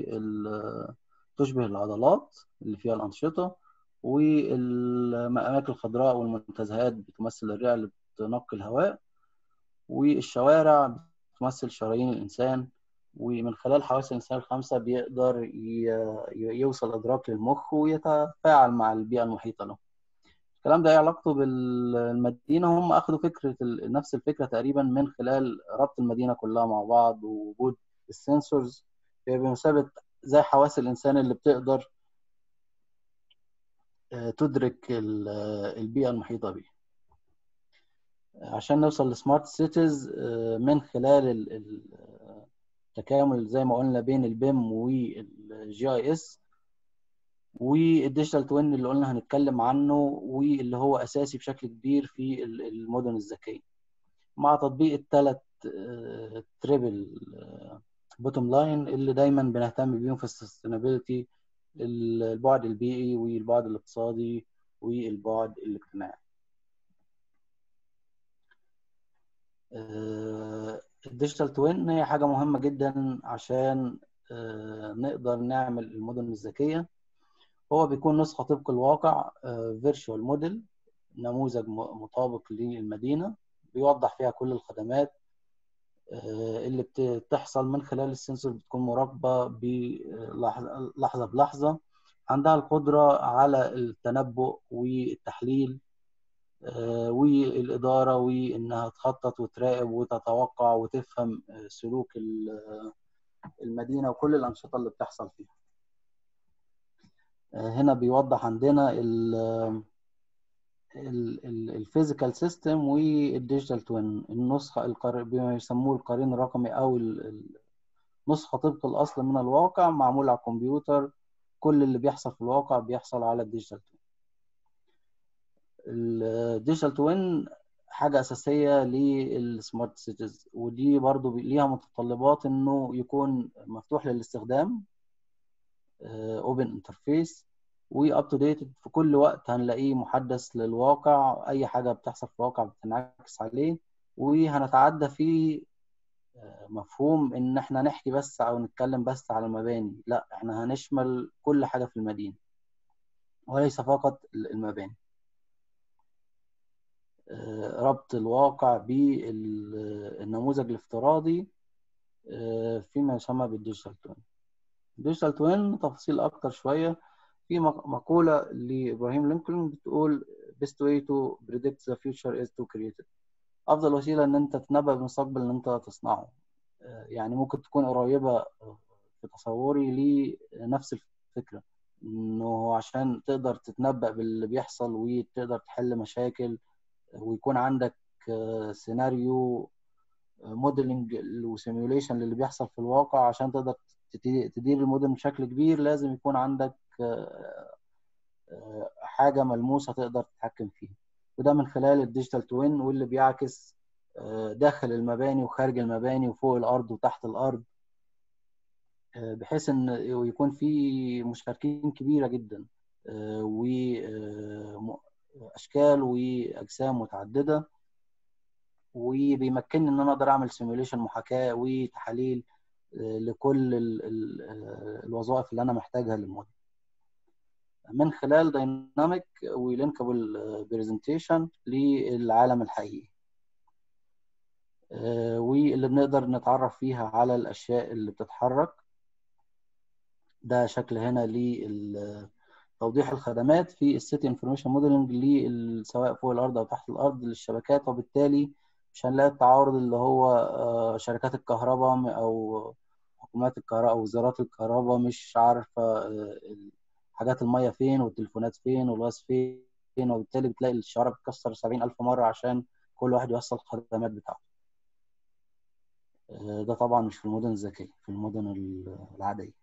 تشبه العضلات اللي فيها الانشطه والاماكن الخضراء والمنتزهات بتمثل الرئه اللي بتنقي الهواء والشوارع بتمثل شرايين الانسان ومن خلال حواس الانسان الخمسه بيقدر يوصل ادراك للمخ ويتفاعل مع البيئه المحيطه له الكلام ده ايه علاقته بالمدينه هم اخذوا فكره نفس الفكره تقريبا من خلال ربط المدينه كلها مع بعض ووجود السنسورز بمثابه زي حواس الانسان اللي بتقدر تدرك البيئه المحيطه به عشان نوصل لسمارت سيتيز من خلال التكامل زي ما قلنا بين البيم والجي اي اس والديجيتال توين اللي قلنا هنتكلم عنه واللي هو اساسي بشكل كبير في المدن الذكيه مع تطبيق الثلاث تريبل بوتوم لاين اللي دايما بنهتم بيهم في السستينابيلتي البعد البيئي والبعد الاقتصادي والبعد الاجتماعي الديجيتال توين هي حاجة مهمة جدا عشان نقدر نعمل المدن الذكية هو بيكون نسخة طبق الواقع فيرتشوال موديل نموذج مطابق للمدينة بيوضح فيها كل الخدمات اللي بتحصل من خلال السنسور بتكون مراقبة لحظة بلحظة عندها القدرة على التنبؤ والتحليل والإدارة وإنها تخطط وتراقب وتتوقع وتفهم سلوك المدينة وكل الأنشطة اللي بتحصل فيها هنا بيوضح عندنا الفيزيكال سيستم والديجيتال توين النسخة القر... بما يسموه القرين الرقمي أو نسخة طبق الأصل من الواقع معمول على الكمبيوتر كل اللي بيحصل في الواقع بيحصل على الديجيتال توين الديجيتال توين حاجة أساسية للسمارت سيتيز ودي برضو ليها متطلبات إنه يكون مفتوح للاستخدام اوبن انترفيس واب تو ديت في كل وقت هنلاقيه محدث للواقع اي حاجه بتحصل في الواقع بتنعكس عليه وهنتعدى في مفهوم ان احنا نحكي بس او نتكلم بس على المباني لا احنا هنشمل كل حاجه في المدينه وليس فقط المباني ربط الواقع بالنموذج الافتراضي فيما يسمى بالديجيتال توين الديجيتال توين تفاصيل اكتر شويه في مقولة لإبراهيم لينكولن بتقول best way to predict the future is to create it أفضل وسيلة إن أنت تتنبأ بالمستقبل إن أنت تصنعه يعني ممكن تكون قريبة في تصوري لنفس الفكرة إنه عشان تقدر تتنبأ باللي بيحصل وتقدر تحل مشاكل ويكون عندك سيناريو موديلنج وسيميوليشن للي بيحصل في الواقع عشان تقدر تدير المدن بشكل كبير لازم يكون عندك حاجة ملموسة تقدر تتحكم فيها وده من خلال الديجيتال توين واللي بيعكس داخل المباني وخارج المباني وفوق الأرض وتحت الأرض بحيث ان يكون في مشتركين كبيره جدا واشكال واجسام متعدده وبيمكنني ان انا اقدر اعمل سيميوليشن محاكاه وتحاليل لكل الوظائف اللي انا محتاجها للموديل من خلال دايناميك ولينكابل برزنتيشن للعالم الحقيقي واللي بنقدر نتعرف فيها على الاشياء اللي بتتحرك ده شكل هنا لتوضيح الخدمات في السيتي انفورميشن موديلنج سواء فوق الارض او تحت الارض للشبكات وبالتالي مش هنلاقي التعارض اللي هو شركات الكهرباء او حكومات الكهرباء وزارات الكهرباء مش عارفه حاجات الميه فين والتليفونات فين والغاز فين وبالتالي بتلاقي الشوارع بتكسر 70000 مره عشان كل واحد يوصل الخدمات بتاعته ده طبعا مش في المدن الذكيه في المدن العاديه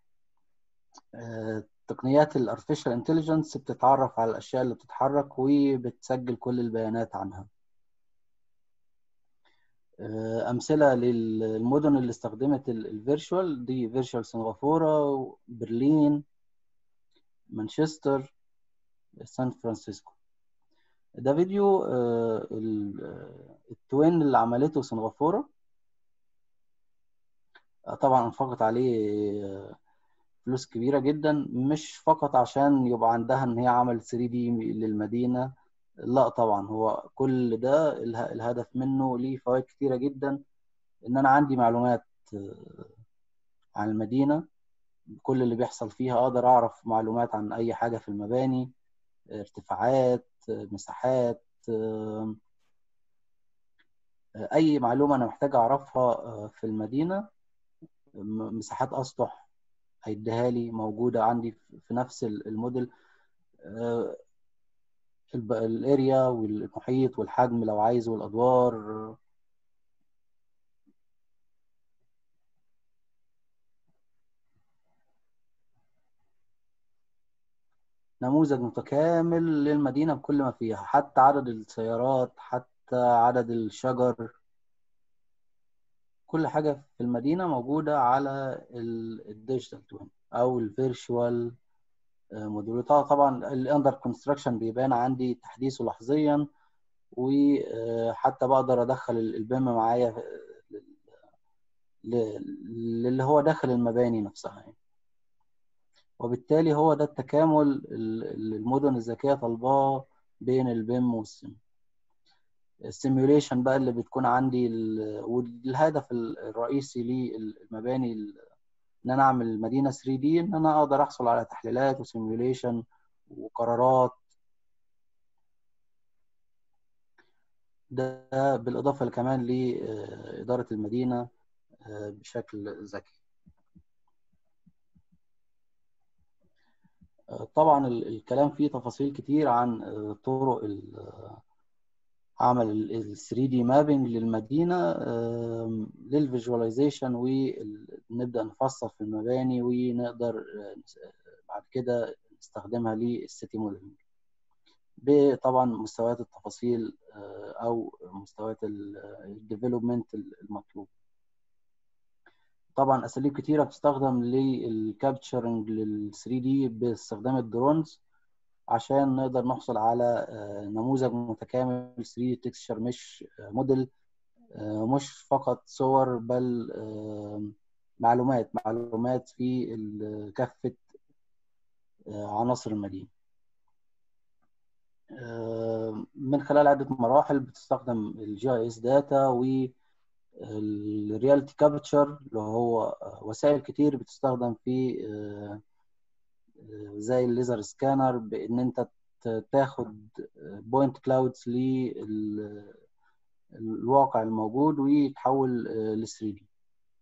تقنيات الارتفيشال انتليجنس بتتعرف على الاشياء اللي بتتحرك وبتسجل كل البيانات عنها امثله للمدن اللي استخدمت الفيرتشوال دي فيرتشوال سنغافوره برلين مانشستر سان فرانسيسكو ده فيديو التوين اللي عملته سنغافوره طبعا انفقت عليه فلوس كبيرة جدا مش فقط عشان يبقى عندها ان هي عملت 3 دي للمدينة لا طبعا هو كل ده الهدف منه ليه فوائد كتيرة جدا ان انا عندي معلومات عن المدينة كل اللي بيحصل فيها اقدر اعرف معلومات عن اي حاجة في المباني ارتفاعات مساحات اي معلومة انا محتاج اعرفها في المدينة مساحات اسطح هيديها لي موجودة عندي في نفس الموديل الاريا والمحيط والحجم لو عايز والادوار نموذج متكامل للمدينة بكل ما فيها حتى عدد السيارات حتى عدد الشجر كل حاجة في المدينة موجودة على الديجيتال توين أو الفيرشوال موديل طبعا الاندر كونستراكشن بيبان عندي تحديثه لحظيا وحتى بقدر ادخل البيم معايا اللي هو داخل المباني نفسها يعني. وبالتالي هو ده التكامل اللي المدن الذكيه طالباه بين البيم والسيم السيميوليشن بقى اللي بتكون عندي والهدف الرئيسي للمباني ان انا اعمل مدينه 3 دي ان انا اقدر احصل على تحليلات وسيميوليشن وقرارات ده بالاضافه كمان لاداره المدينه بشكل ذكي طبعا الكلام فيه تفاصيل كتير عن طرق عمل ال 3 دي مابنج للمدينه للفيجواليزيشن ونبدا نفصل في المباني ونقدر بعد كده نستخدمها للسيتي موديلنج بطبعا مستويات التفاصيل او مستويات الديفلوبمنت المطلوب طبعا اساليب كتيره بتستخدم للكابتشرنج لل 3 دي باستخدام الدرونز عشان نقدر نحصل على نموذج متكامل 3 تكستشر مش موديل مش فقط صور بل معلومات معلومات في كافة عناصر المدينة من خلال عدة مراحل بتستخدم الجي اي اس داتا والرياليتي كابتشر اللي هو وسائل كتير بتستخدم في زي الليزر سكانر بان انت تاخد بوينت كلاودز للواقع الموجود ويتحول ل 3 دي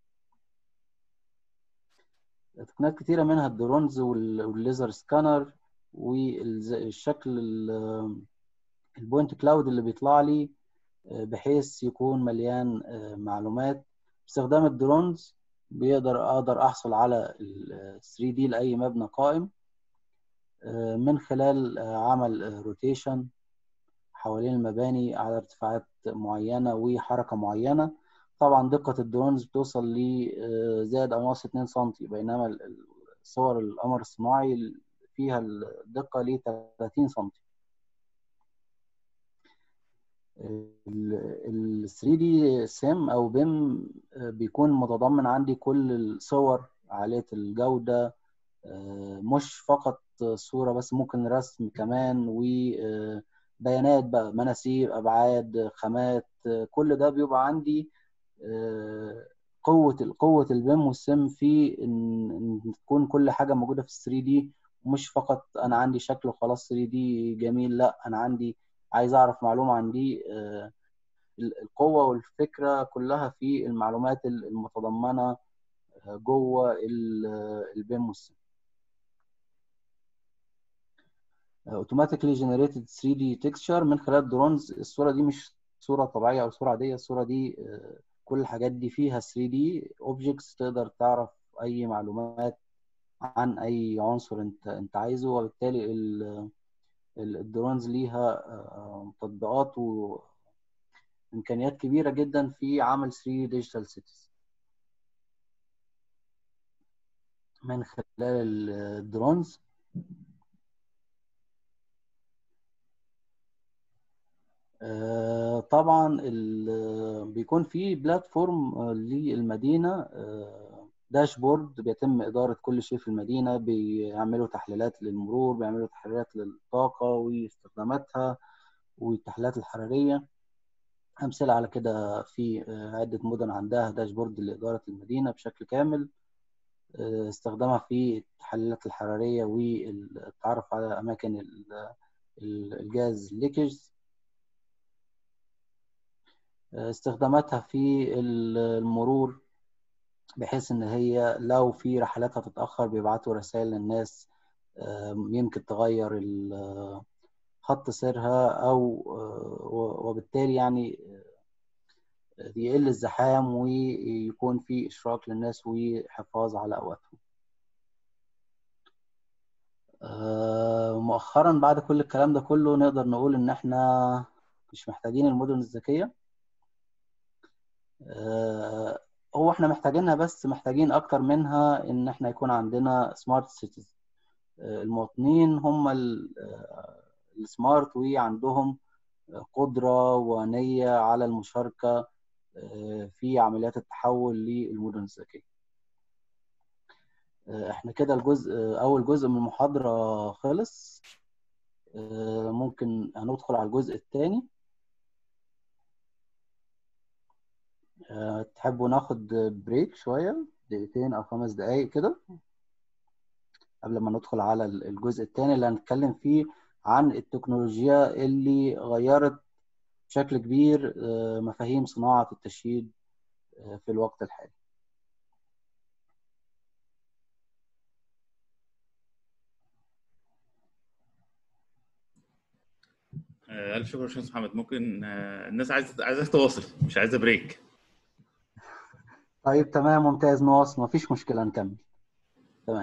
تقنيات كتيره منها الدرونز والليزر سكانر والشكل البوينت كلاود اللي بيطلع لي بحيث يكون مليان معلومات باستخدام الدرونز بيقدر اقدر احصل على ال 3 دي لاي مبنى قائم من خلال عمل روتيشن حوالين المباني على ارتفاعات معينة وحركة معينة طبعا دقة الدرونز بتوصل لزائد أو ناقص 2 سم بينما صور القمر الصناعي فيها الدقة ل 30 سم ال 3 دي سيم او بيم بيكون متضمن عندي كل الصور عالية الجودة مش فقط صورة بس ممكن رسم كمان وبيانات بقى مناسيب أبعاد خامات كل ده بيبقى عندي قوة قوة البيم والسم في إن تكون كل حاجة موجودة في ال 3 دي مش فقط أنا عندي شكل وخلاص 3 دي جميل لا أنا عندي عايز أعرف معلومة عن دي القوة والفكرة كلها في المعلومات المتضمنة جوه البيم والسن اوتوماتيكلي جنريتد 3 دي تكستشر من خلال درونز الصوره دي مش صوره طبيعيه او صوره عاديه الصوره دي كل الحاجات دي فيها 3 دي اوبجكتس تقدر تعرف اي معلومات عن اي عنصر انت انت عايزه وبالتالي الدرونز ليها تطبيقات وامكانيات كبيره جدا في عمل 3 ديجيتال سيتيز من خلال الدرونز طبعا بيكون في بلاتفورم للمدينه داشبورد بيتم اداره كل شيء في المدينه بيعملوا تحليلات للمرور بيعملوا تحليلات للطاقه واستخداماتها والتحليلات الحراريه امثله على كده في عده مدن عندها داشبورد لاداره المدينه بشكل كامل استخدامها في التحليلات الحراريه والتعرف على اماكن الجاز ليكجز استخداماتها في المرور بحيث ان هي لو في رحلات هتتاخر بيبعتوا رسائل للناس يمكن تغير خط سيرها او وبالتالي يعني يقل الزحام ويكون في اشراك للناس وحفاظ على اوقاتهم مؤخرا بعد كل الكلام ده كله نقدر نقول ان احنا مش محتاجين المدن الذكيه هو احنا محتاجينها بس محتاجين اكتر منها ان احنا يكون عندنا سمارت سيتيز المواطنين هم السمارت وعندهم قدرة ونية على المشاركة في عمليات التحول للمدن الذكية احنا كده الجزء اول جزء من المحاضرة خلص ممكن هندخل على الجزء الثاني تحبوا ناخد بريك شوية دقيقتين أو خمس دقايق كده قبل ما ندخل على الجزء الثاني اللي هنتكلم فيه عن التكنولوجيا اللي غيرت بشكل كبير مفاهيم صناعة التشييد في الوقت الحالي ألف شكر باشمهندس محمد ممكن الناس عايزة عايزة تواصل مش عايزة بريك طيب تمام ممتاز نواصل مفيش مشكلة نكمل تمام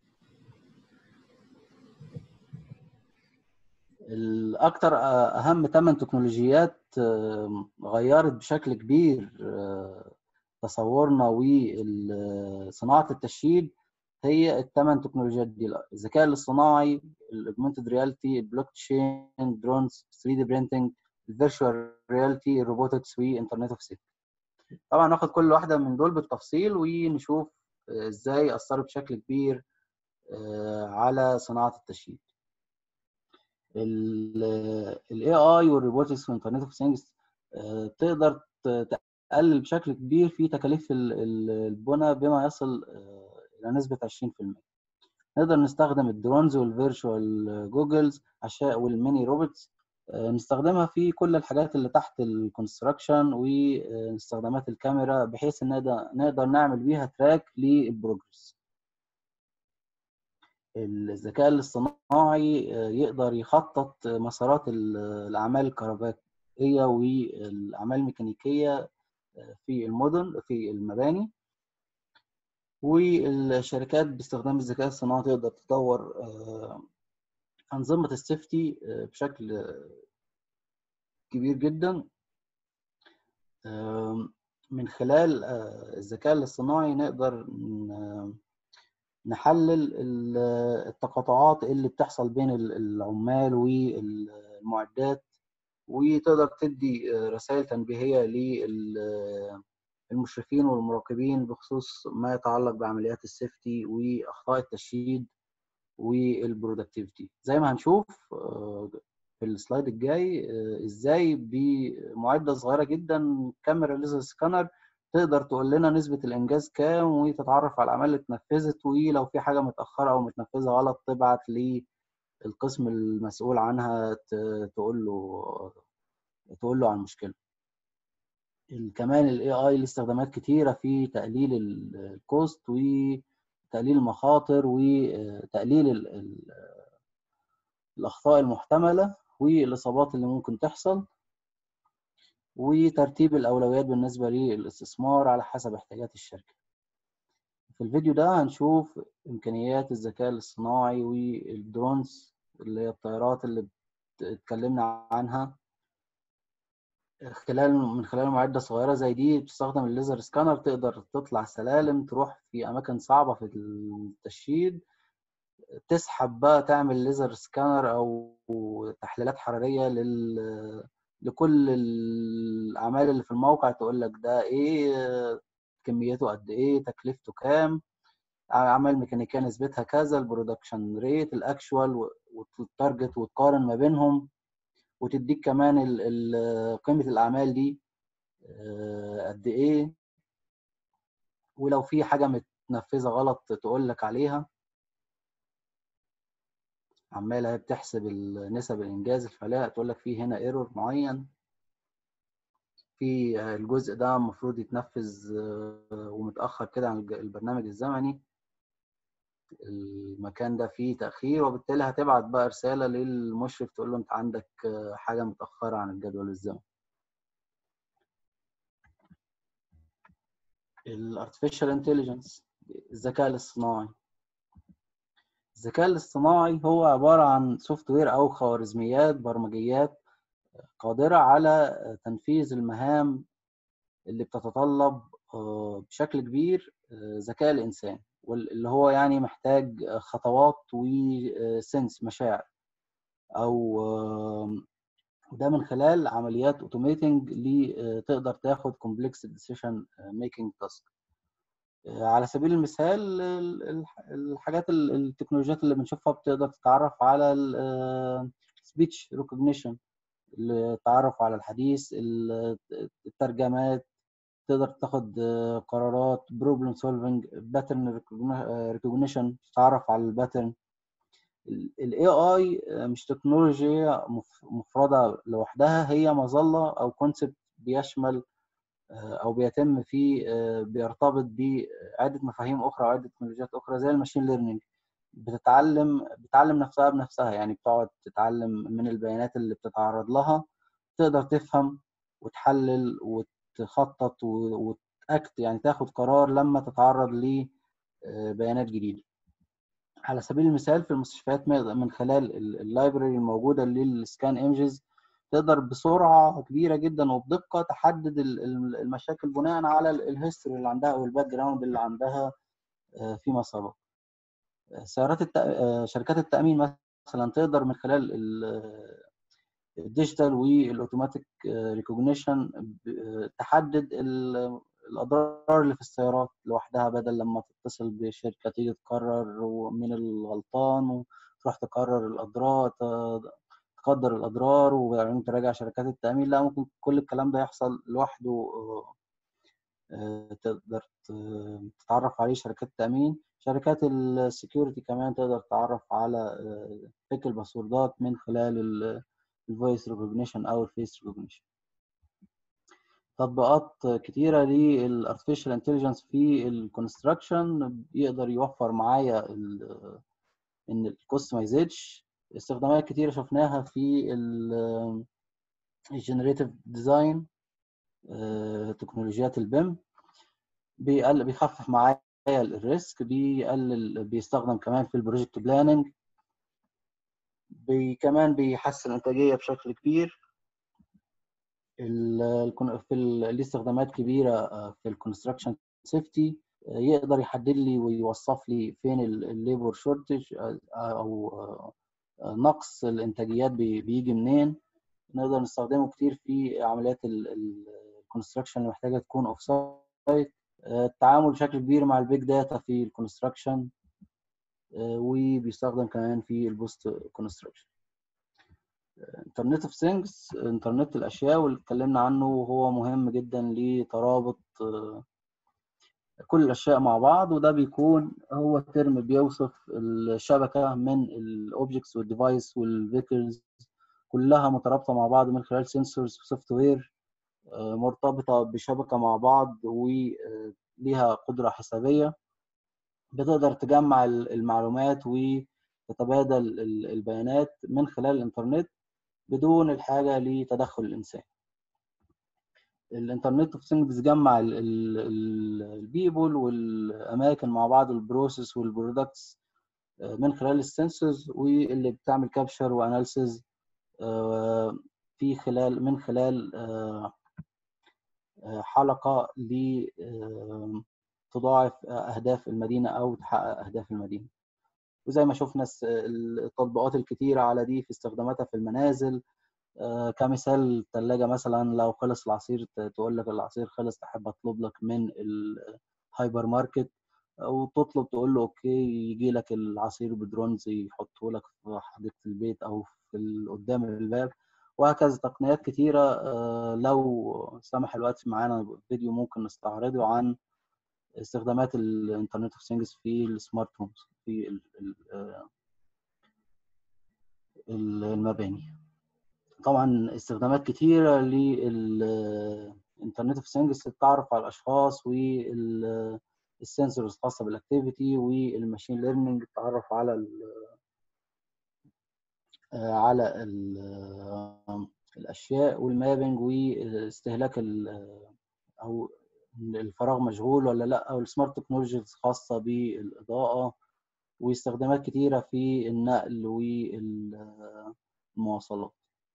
الأكثر أهم ثمان تكنولوجيات غيرت بشكل كبير تصورنا وصناعة التشييد هي الثمان تكنولوجيات دي الذكاء الاصطناعي الاوجمانتد رياليتي البلوك تشين درونز 3 دي برينتنج الفيرتشوال رياليتي الروبوتكس وانترنت اوف سيت طبعا ناخد كل واحده من دول بالتفصيل ونشوف ازاي اثروا بشكل كبير على صناعه التشييد الاي اي والروبوتكس والانترنت اوف ثينجز تقدر تقلل بشكل كبير في تكاليف البنى بما يصل الى نسبه 20% نقدر نستخدم الدرونز والفيرتشوال جوجلز والميني روبوتس نستخدمها في كل الحاجات اللي تحت الكونستراكشن واستخدامات الكاميرا بحيث ان نقدر نعمل بيها تراك للبروجرس الذكاء الاصطناعي يقدر يخطط مسارات الاعمال الكهربائيه والاعمال الميكانيكيه في المدن في المباني والشركات باستخدام الذكاء الصناعي تقدر تطور أنظمة السيفتي بشكل كبير جدا من خلال الذكاء الاصطناعي نقدر نحلل التقاطعات اللي بتحصل بين العمال والمعدات وتقدر تدي رسائل تنبيهية للمشرفين والمراقبين بخصوص ما يتعلق بعمليات السيفتي وأخطاء التشييد والبرودكتيفيتي زي ما هنشوف في السلايد الجاي ازاي بمعده صغيره جدا كاميرا ليزر سكانر تقدر تقول لنا نسبه الانجاز كام وتتعرف على الاعمال اللي اتنفذت ولو في حاجه متاخره او متنفذه غلط تبعت للقسم المسؤول عنها تقول له تقول له عن المشكله كمان الاي اي له استخدامات كتيره في تقليل الكوست وتقليل المخاطر وتقليل الاخطاء المحتمله والاصابات اللي ممكن تحصل وترتيب الاولويات بالنسبه للاستثمار على حسب احتياجات الشركه في الفيديو ده هنشوف امكانيات الذكاء الاصطناعي والدرونز اللي هي الطائرات اللي اتكلمنا عنها خلال من خلال معدة صغيرة زي دي بتستخدم الليزر سكانر تقدر تطلع سلالم تروح في أماكن صعبة في التشييد تسحب بقى تعمل ليزر سكانر أو تحليلات حرارية لل لكل الأعمال اللي في الموقع تقول لك ده إيه كميته قد إيه تكلفته كام أعمال ميكانيكية نسبتها كذا البرودكشن ريت الأكشوال والتارجت وتقارن ما بينهم وتديك كمان قيمة الأعمال دي قد إيه ولو في حاجة متنفذة غلط تقول لك عليها عمالة هي بتحسب نسب الإنجاز الفعلية تقول لك في هنا ايرور معين في الجزء ده المفروض يتنفذ ومتأخر كده عن البرنامج الزمني المكان ده فيه تأخير وبالتالي هتبعت بقى رسالة للمشرف تقول له أنت عندك حاجة متأخرة عن الجدول الزمني. الارتفيشال انتليجنس الذكاء الاصطناعي الذكاء الاصطناعي هو عبارة عن سوفت وير أو خوارزميات برمجيات قادرة على تنفيذ المهام اللي بتتطلب بشكل كبير ذكاء الإنسان واللي هو يعني محتاج خطوات وسنس مشاعر او وده من خلال عمليات اوتوميتنج اللي تقدر تاخد كومبلكس ديسيشن ميكنج تاسك على سبيل المثال الحاجات التكنولوجيات اللي بنشوفها بتقدر تتعرف على السبيتش ريكوجنيشن التعرف على الحديث الترجمات تقدر تاخد قرارات بروبلم سولفنج باترن ريكوجنيشن تتعرف على الباترن الاي اي مش تكنولوجيا مفرده لوحدها هي مظله او كونسبت بيشمل او بيتم فيه بيرتبط بعده مفاهيم اخرى وعده تكنولوجيات اخرى زي الماشين ليرنينج بتتعلم بتعلم نفسها بنفسها يعني بتقعد تتعلم من البيانات اللي بتتعرض لها تقدر تفهم وتحلل وت تخطط وتأكت يعني تاخد قرار لما تتعرض لبيانات جديدة على سبيل المثال في المستشفيات من خلال اللايبراري الموجودة للسكان ايمجز تقدر بسرعة كبيرة جدا وبدقة تحدد المشاكل بناء على الهيستوري اللي عندها او الباك جراوند اللي عندها فيما سبق سيارات التأ... شركات التأمين مثلا تقدر من خلال الديجيتال والاوتوماتيك ريكوجنيشن تحدد الاضرار اللي في السيارات لوحدها بدل لما تتصل بشركه تيجي تقرر مين الغلطان وتروح تقرر الاضرار تقدر الاضرار وبعدين تراجع شركات التامين لا ممكن كل الكلام ده يحصل لوحده تقدر تتعرف عليه شركات التامين شركات السكيورتي كمان تقدر تتعرف على فك الباسوردات من خلال الفويس ريكوجنيشن او الفيس ريكوجنيشن تطبيقات كتيره للارتفيشال انتليجنس في الكونستراكشن يقدر يوفر معايا ان الكوست ما يزيدش استخدامات كتيره شفناها في الجنريتيف ديزاين تكنولوجيات البيم بيقل بيخفف معايا الريسك بيقلل بيستخدم كمان في البروجكت بلاننج بي كمان بيحسن الانتاجيه بشكل كبير في ليه استخدامات كبيره في الكونستراكشن سيفتي يقدر يحدد لي ويوصف لي فين الليبر شورتج او نقص الانتاجيات بيجي منين نقدر نستخدمه كتير في عمليات الكونستراكشن اللي محتاجه تكون اوف سايت التعامل بشكل كبير مع البيج داتا في الكونستراكشن وبيستخدم كمان في البوست كونستراكشن انترنت اوف ثينجز انترنت الاشياء واللي اتكلمنا عنه هو مهم جدا لترابط كل الاشياء مع بعض وده بيكون هو ترم بيوصف الشبكه من الاوبجكتس والديفايس والفيكلز كلها مترابطه مع بعض من خلال سنسورز وسوفت وير مرتبطة بشبكة مع بعض وليها قدرة حسابية بتقدر تجمع المعلومات وتتبادل البيانات من خلال الإنترنت بدون الحاجة لتدخل الإنسان الانترنت اوف ثينجز بتجمع البيبول والاماكن مع بعض البروسيس والبرودكتس من خلال السنسورز واللي بتعمل كابشر واناليسز في خلال من خلال حلقه ل تضاعف اهداف المدينه او تحقق اهداف المدينه وزي ما شفنا التطبيقات الكتيره على دي في استخداماتها في المنازل كمثال الثلاجة مثلا لو خلص العصير تقول لك العصير خلص تحب اطلب لك من الهايبر ماركت او تطلب تقول له اوكي يجي لك العصير بدرونز يحطه لك في حديقة البيت او في قدام الباب وهكذا تقنيات كتيرة لو سمح الوقت معانا فيديو ممكن نستعرضه عن استخدامات الانترنت اوف ثينجز في السمارت هومز في المباني طبعا استخدامات كتيرة للإنترنت اوف ثينجز تتعرف على الأشخاص والسنسورز الخاصة بالاكتيفيتي والماشين ليرنينج التعرف على ال على ال الأشياء والمابنج واستهلاك أو الفراغ مشغول ولا لا أو السمارت تكنولوجيز الخاصة بالإضاءة واستخدامات كتيرة في النقل والمواصلات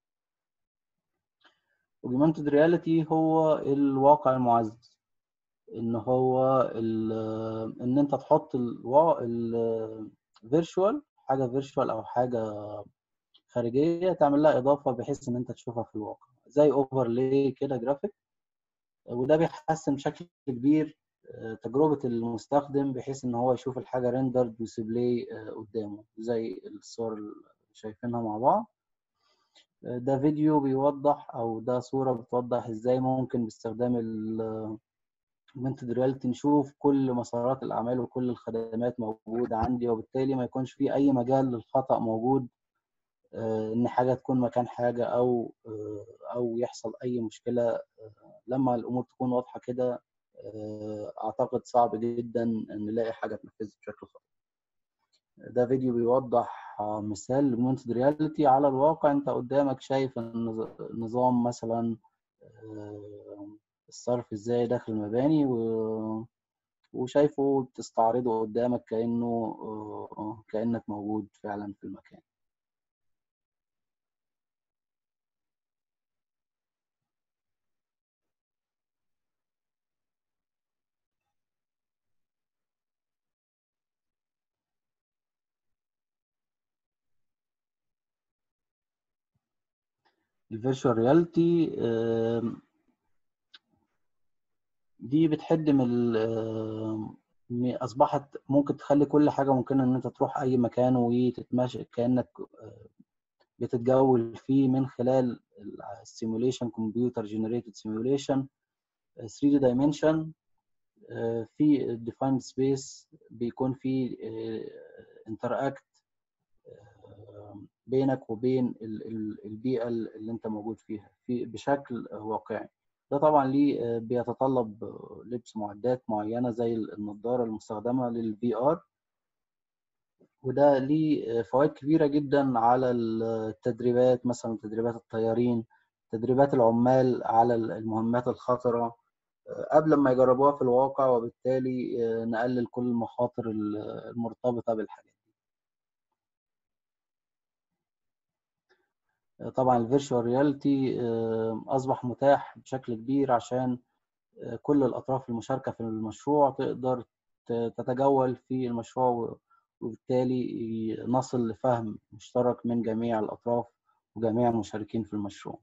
augmented رياليتي هو الواقع المعزز ان هو ان انت تحط الفيرتشوال حاجه فيرتشوال او حاجه خارجيه تعمل لها اضافه بحيث ان انت تشوفها في الواقع زي اوفرلاي كده جرافيك وده بيحسن بشكل كبير تجربه المستخدم بحيث ان هو يشوف الحاجه ريندرد ديسبلاي قدامه زي الصور اللي شايفينها مع بعض ده فيديو بيوضح او ده صوره بتوضح ازاي ممكن باستخدام augmented reality نشوف كل مسارات الاعمال وكل الخدمات موجوده عندي وبالتالي ما يكونش في اي مجال للخطا موجود ان حاجه تكون مكان حاجه او او يحصل اي مشكله لما الامور تكون واضحه كده اعتقد صعب جدا ان نلاقي حاجه تنفذ بشكل خاطئ ده فيديو بيوضح مثال لمونتد رياليتي على الواقع انت قدامك شايف النظام مثلا الصرف ازاي داخل المباني و... وشايفه بتستعرضه قدامك كأنه كأنك موجود فعلا في المكان الفيرتشوال رياليتي دي بتحد من اصبحت ممكن تخلي كل حاجه ممكنه ان انت تروح اي مكان وتتمشى كانك بتتجول فيه من خلال السيموليشن كمبيوتر جنريتد سيموليشن 3 دي دايمنشن في ديفايند سبيس بيكون في انتراكت بينك وبين البيئه اللي انت موجود فيها في بشكل واقعي ده طبعا ليه بيتطلب لبس معدات معينه زي النظاره المستخدمه للفي ار وده ليه فوائد كبيره جدا على التدريبات مثلا تدريبات الطيارين تدريبات العمال على المهمات الخطره قبل ما يجربوها في الواقع وبالتالي نقلل كل المخاطر المرتبطه بالحاجات طبعا الفيرتشوال رياليتي اصبح متاح بشكل كبير عشان كل الاطراف المشاركه في المشروع تقدر تتجول في المشروع وبالتالي نصل لفهم مشترك من جميع الاطراف وجميع المشاركين في المشروع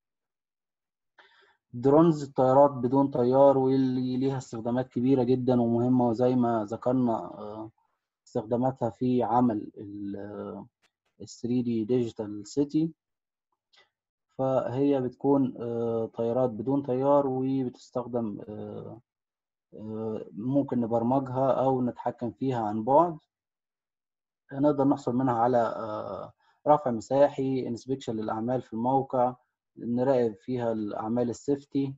درونز الطيارات بدون طيار واللي ليها استخدامات كبيرة جدا ومهمة وزي ما ذكرنا استخداماتها في عمل ال 3D Digital City فهي بتكون طيارات بدون طيار وبتستخدم ممكن نبرمجها أو نتحكم فيها عن بعد نقدر نحصل منها على رفع مساحي انسبكشن للأعمال في الموقع نراقب فيها اعمال السيفتي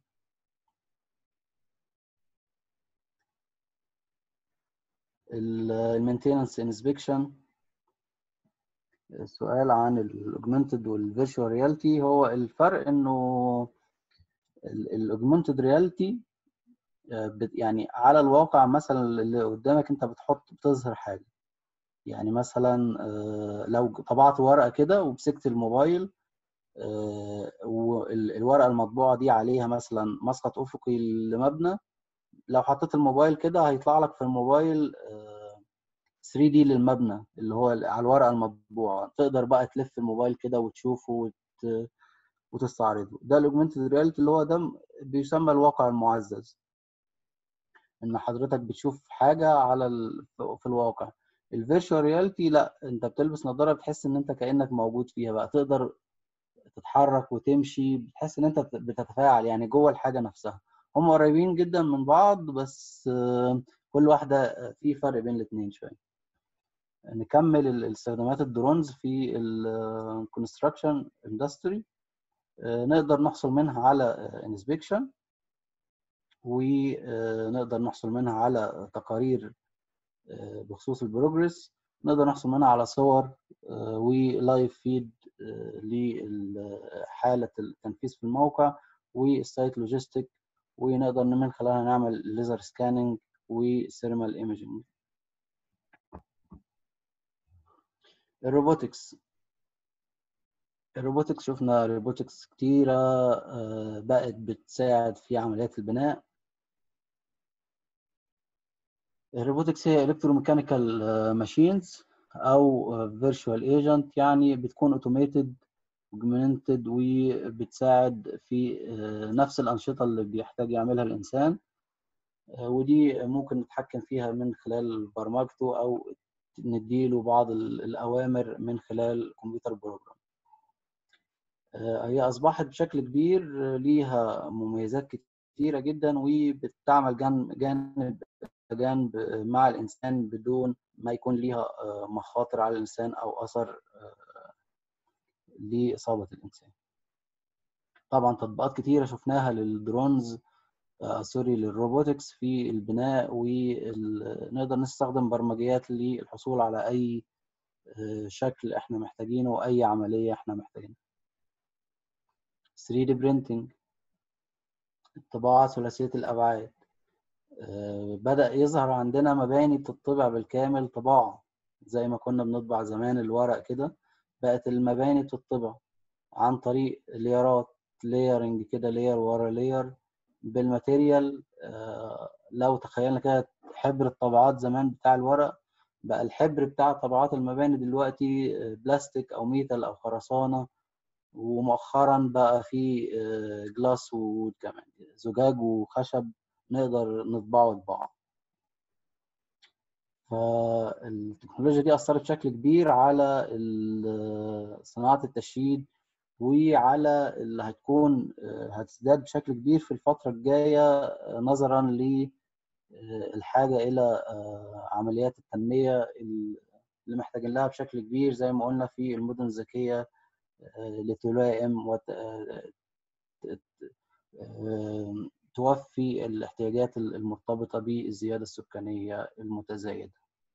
المينتيننس انسبكشن السؤال عن الاوجمانتد والفيرتشوال رياليتي هو الفرق انه الاوجمانتد رياليتي يعني على الواقع مثلا اللي قدامك انت بتحط بتظهر حاجه يعني مثلا لو طبعت ورقه كده ومسكت الموبايل والورقه المطبوعه دي عليها مثلا مسقط افقي لمبنى لو حطيت الموبايل كده هيطلع لك في الموبايل 3 دي للمبنى اللي هو على الورقه المطبوعه تقدر بقى تلف الموبايل كده وتشوفه وت... وتستعرضه ده الاوجمانتد رياليتي اللي هو ده بيسمى الواقع المعزز ان حضرتك بتشوف حاجه على ال... في الواقع الفيرتشوال رياليتي لا انت بتلبس نظاره بتحس ان انت كانك موجود فيها بقى تقدر تتحرك وتمشي بتحس ان انت بتتفاعل يعني جوه الحاجه نفسها هم قريبين جدا من بعض بس كل واحده في فرق بين الاثنين شويه نكمل استخدامات الدرونز في الكونستراكشن اندستري نقدر نحصل منها على انسبكشن ونقدر نحصل منها على تقارير بخصوص البروجرس نقدر نحصل منها على صور ولايف فيد لحالة التنفيذ في الموقع والسايت لوجيستيك ونقدر من خلالها نعمل ليزر سكاننج وثيرمال ايمجنج الروبوتكس الروبوتكس شفنا روبوتكس كتيرة بقت بتساعد في عمليات البناء الروبوتكس هي الكتروميكانيكال ماشينز او فيرتشوال ايجنت يعني بتكون اوتوميتد اوجمنتد وبتساعد في نفس الانشطه اللي بيحتاج يعملها الانسان ودي ممكن نتحكم فيها من خلال برمجته او نديله بعض الأوامر من خلال كمبيوتر بروجرام هي أصبحت بشكل كبير ليها مميزات كتيرة جدا وبتعمل جانب جانب جانب مع الإنسان بدون ما يكون ليها مخاطر على الإنسان أو أثر لإصابة الإنسان طبعا تطبيقات كتيرة شفناها للدرونز آه سوري للروبوتكس في البناء ونقدر نستخدم برمجيات للحصول على اي آه شكل احنا محتاجينه واي عمليه احنا محتاجينها 3D printing الطباعه ثلاثيه الابعاد آه بدا يظهر عندنا مباني بتطبع بالكامل طباعه زي ما كنا بنطبع زمان الورق كده بقت المباني بتطبع عن طريق ليرات لايرنج كده لاير ورا لاير بالماتيريال لو تخيلنا كده حبر الطبعات زمان بتاع الورق بقى الحبر بتاع طبعات المباني دلوقتي بلاستيك او ميتال او خرسانه ومؤخرا بقى في جلاس وود كمان زجاج وخشب نقدر نطبعه طباعه فالتكنولوجيا دي اثرت بشكل كبير على صناعه التشييد وعلى اللي هتكون هتزداد بشكل كبير في الفترة الجاية نظرا للحاجة إلى عمليات التنمية اللي محتاجين لها بشكل كبير زي ما قلنا في المدن الذكية لتلائم وت... توفي الاحتياجات المرتبطة بالزيادة السكانية المتزايدة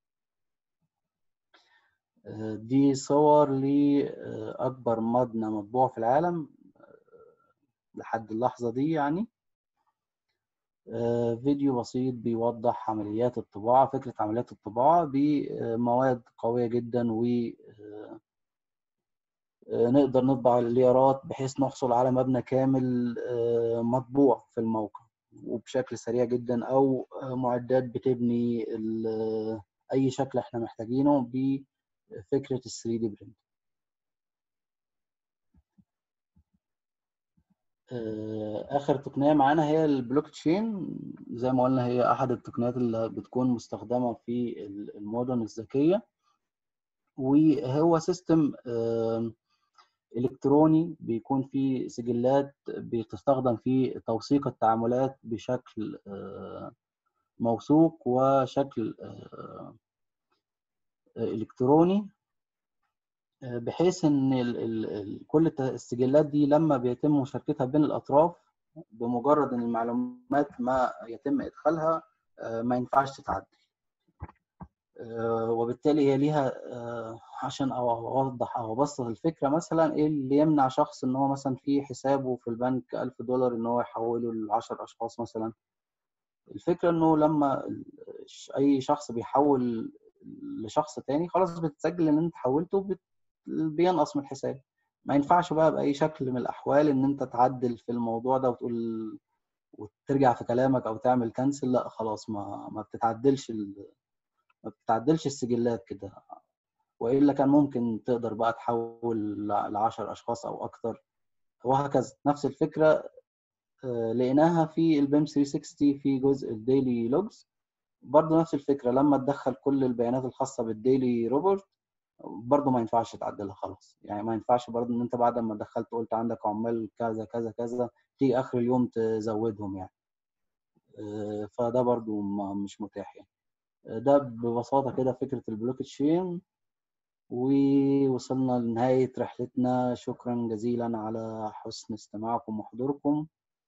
دي صور لأكبر مبنى مطبوع في العالم لحد اللحظة دي يعني فيديو بسيط بيوضح عمليات الطباعة فكرة عمليات الطباعة بمواد قوية جدا و نقدر نطبع الليارات بحيث نحصل على مبنى كامل مطبوع في الموقع وبشكل سريع جدا أو معدات بتبني أي شكل احنا محتاجينه ب فكره ال 3 دي برنت اخر تقنيه معانا هي البلوك تشين زي ما قلنا هي احد التقنيات اللي بتكون مستخدمه في المدن الذكيه وهو سيستم الكتروني بيكون فيه سجلات بتستخدم في توثيق التعاملات بشكل موثوق وشكل الكتروني بحيث ان ال ال ال كل الت- السجلات دي لما بيتم مشاركتها بين الاطراف بمجرد ان المعلومات ما يتم ادخالها آه، ما ينفعش تتعدل آه، وبالتالي هي ليها آه، عشان اوضح او ابسط الفكره مثلا ايه اللي يمنع شخص ان هو مثلا في حسابه في البنك 1000 دولار ان هو يحوله ل 10 اشخاص مثلا الفكره انه لما ال- ش- اي شخص بيحول لشخص تاني خلاص بتسجل ان انت حولته بت- بينقص من الحساب ما ينفعش بقى باي شكل من الاحوال ان انت تعدل في الموضوع ده وتقول وترجع في كلامك او تعمل كنسل لا خلاص ما ما بتتعدلش ال... ما بتتعدلش السجلات كده والا كان ممكن تقدر بقى تحول ل 10 اشخاص او اكتر وهكذا نفس الفكره آه، لقيناها في البيم 360 في جزء الديلي لوجز برضه نفس الفكره لما تدخل كل البيانات الخاصه بالديلي روبورت برضه ما ينفعش تعدلها خلاص يعني ما ينفعش برضه ان انت بعد ما دخلت قلت عندك عمال كذا كذا كذا تيجي اخر اليوم تزودهم يعني آه، فده برضه ما- مش متاح يعني آه، ده ببساطه كده فكره البلوك تشين ووصلنا لنهايه رحلتنا شكرا جزيلا على حسن استماعكم وحضوركم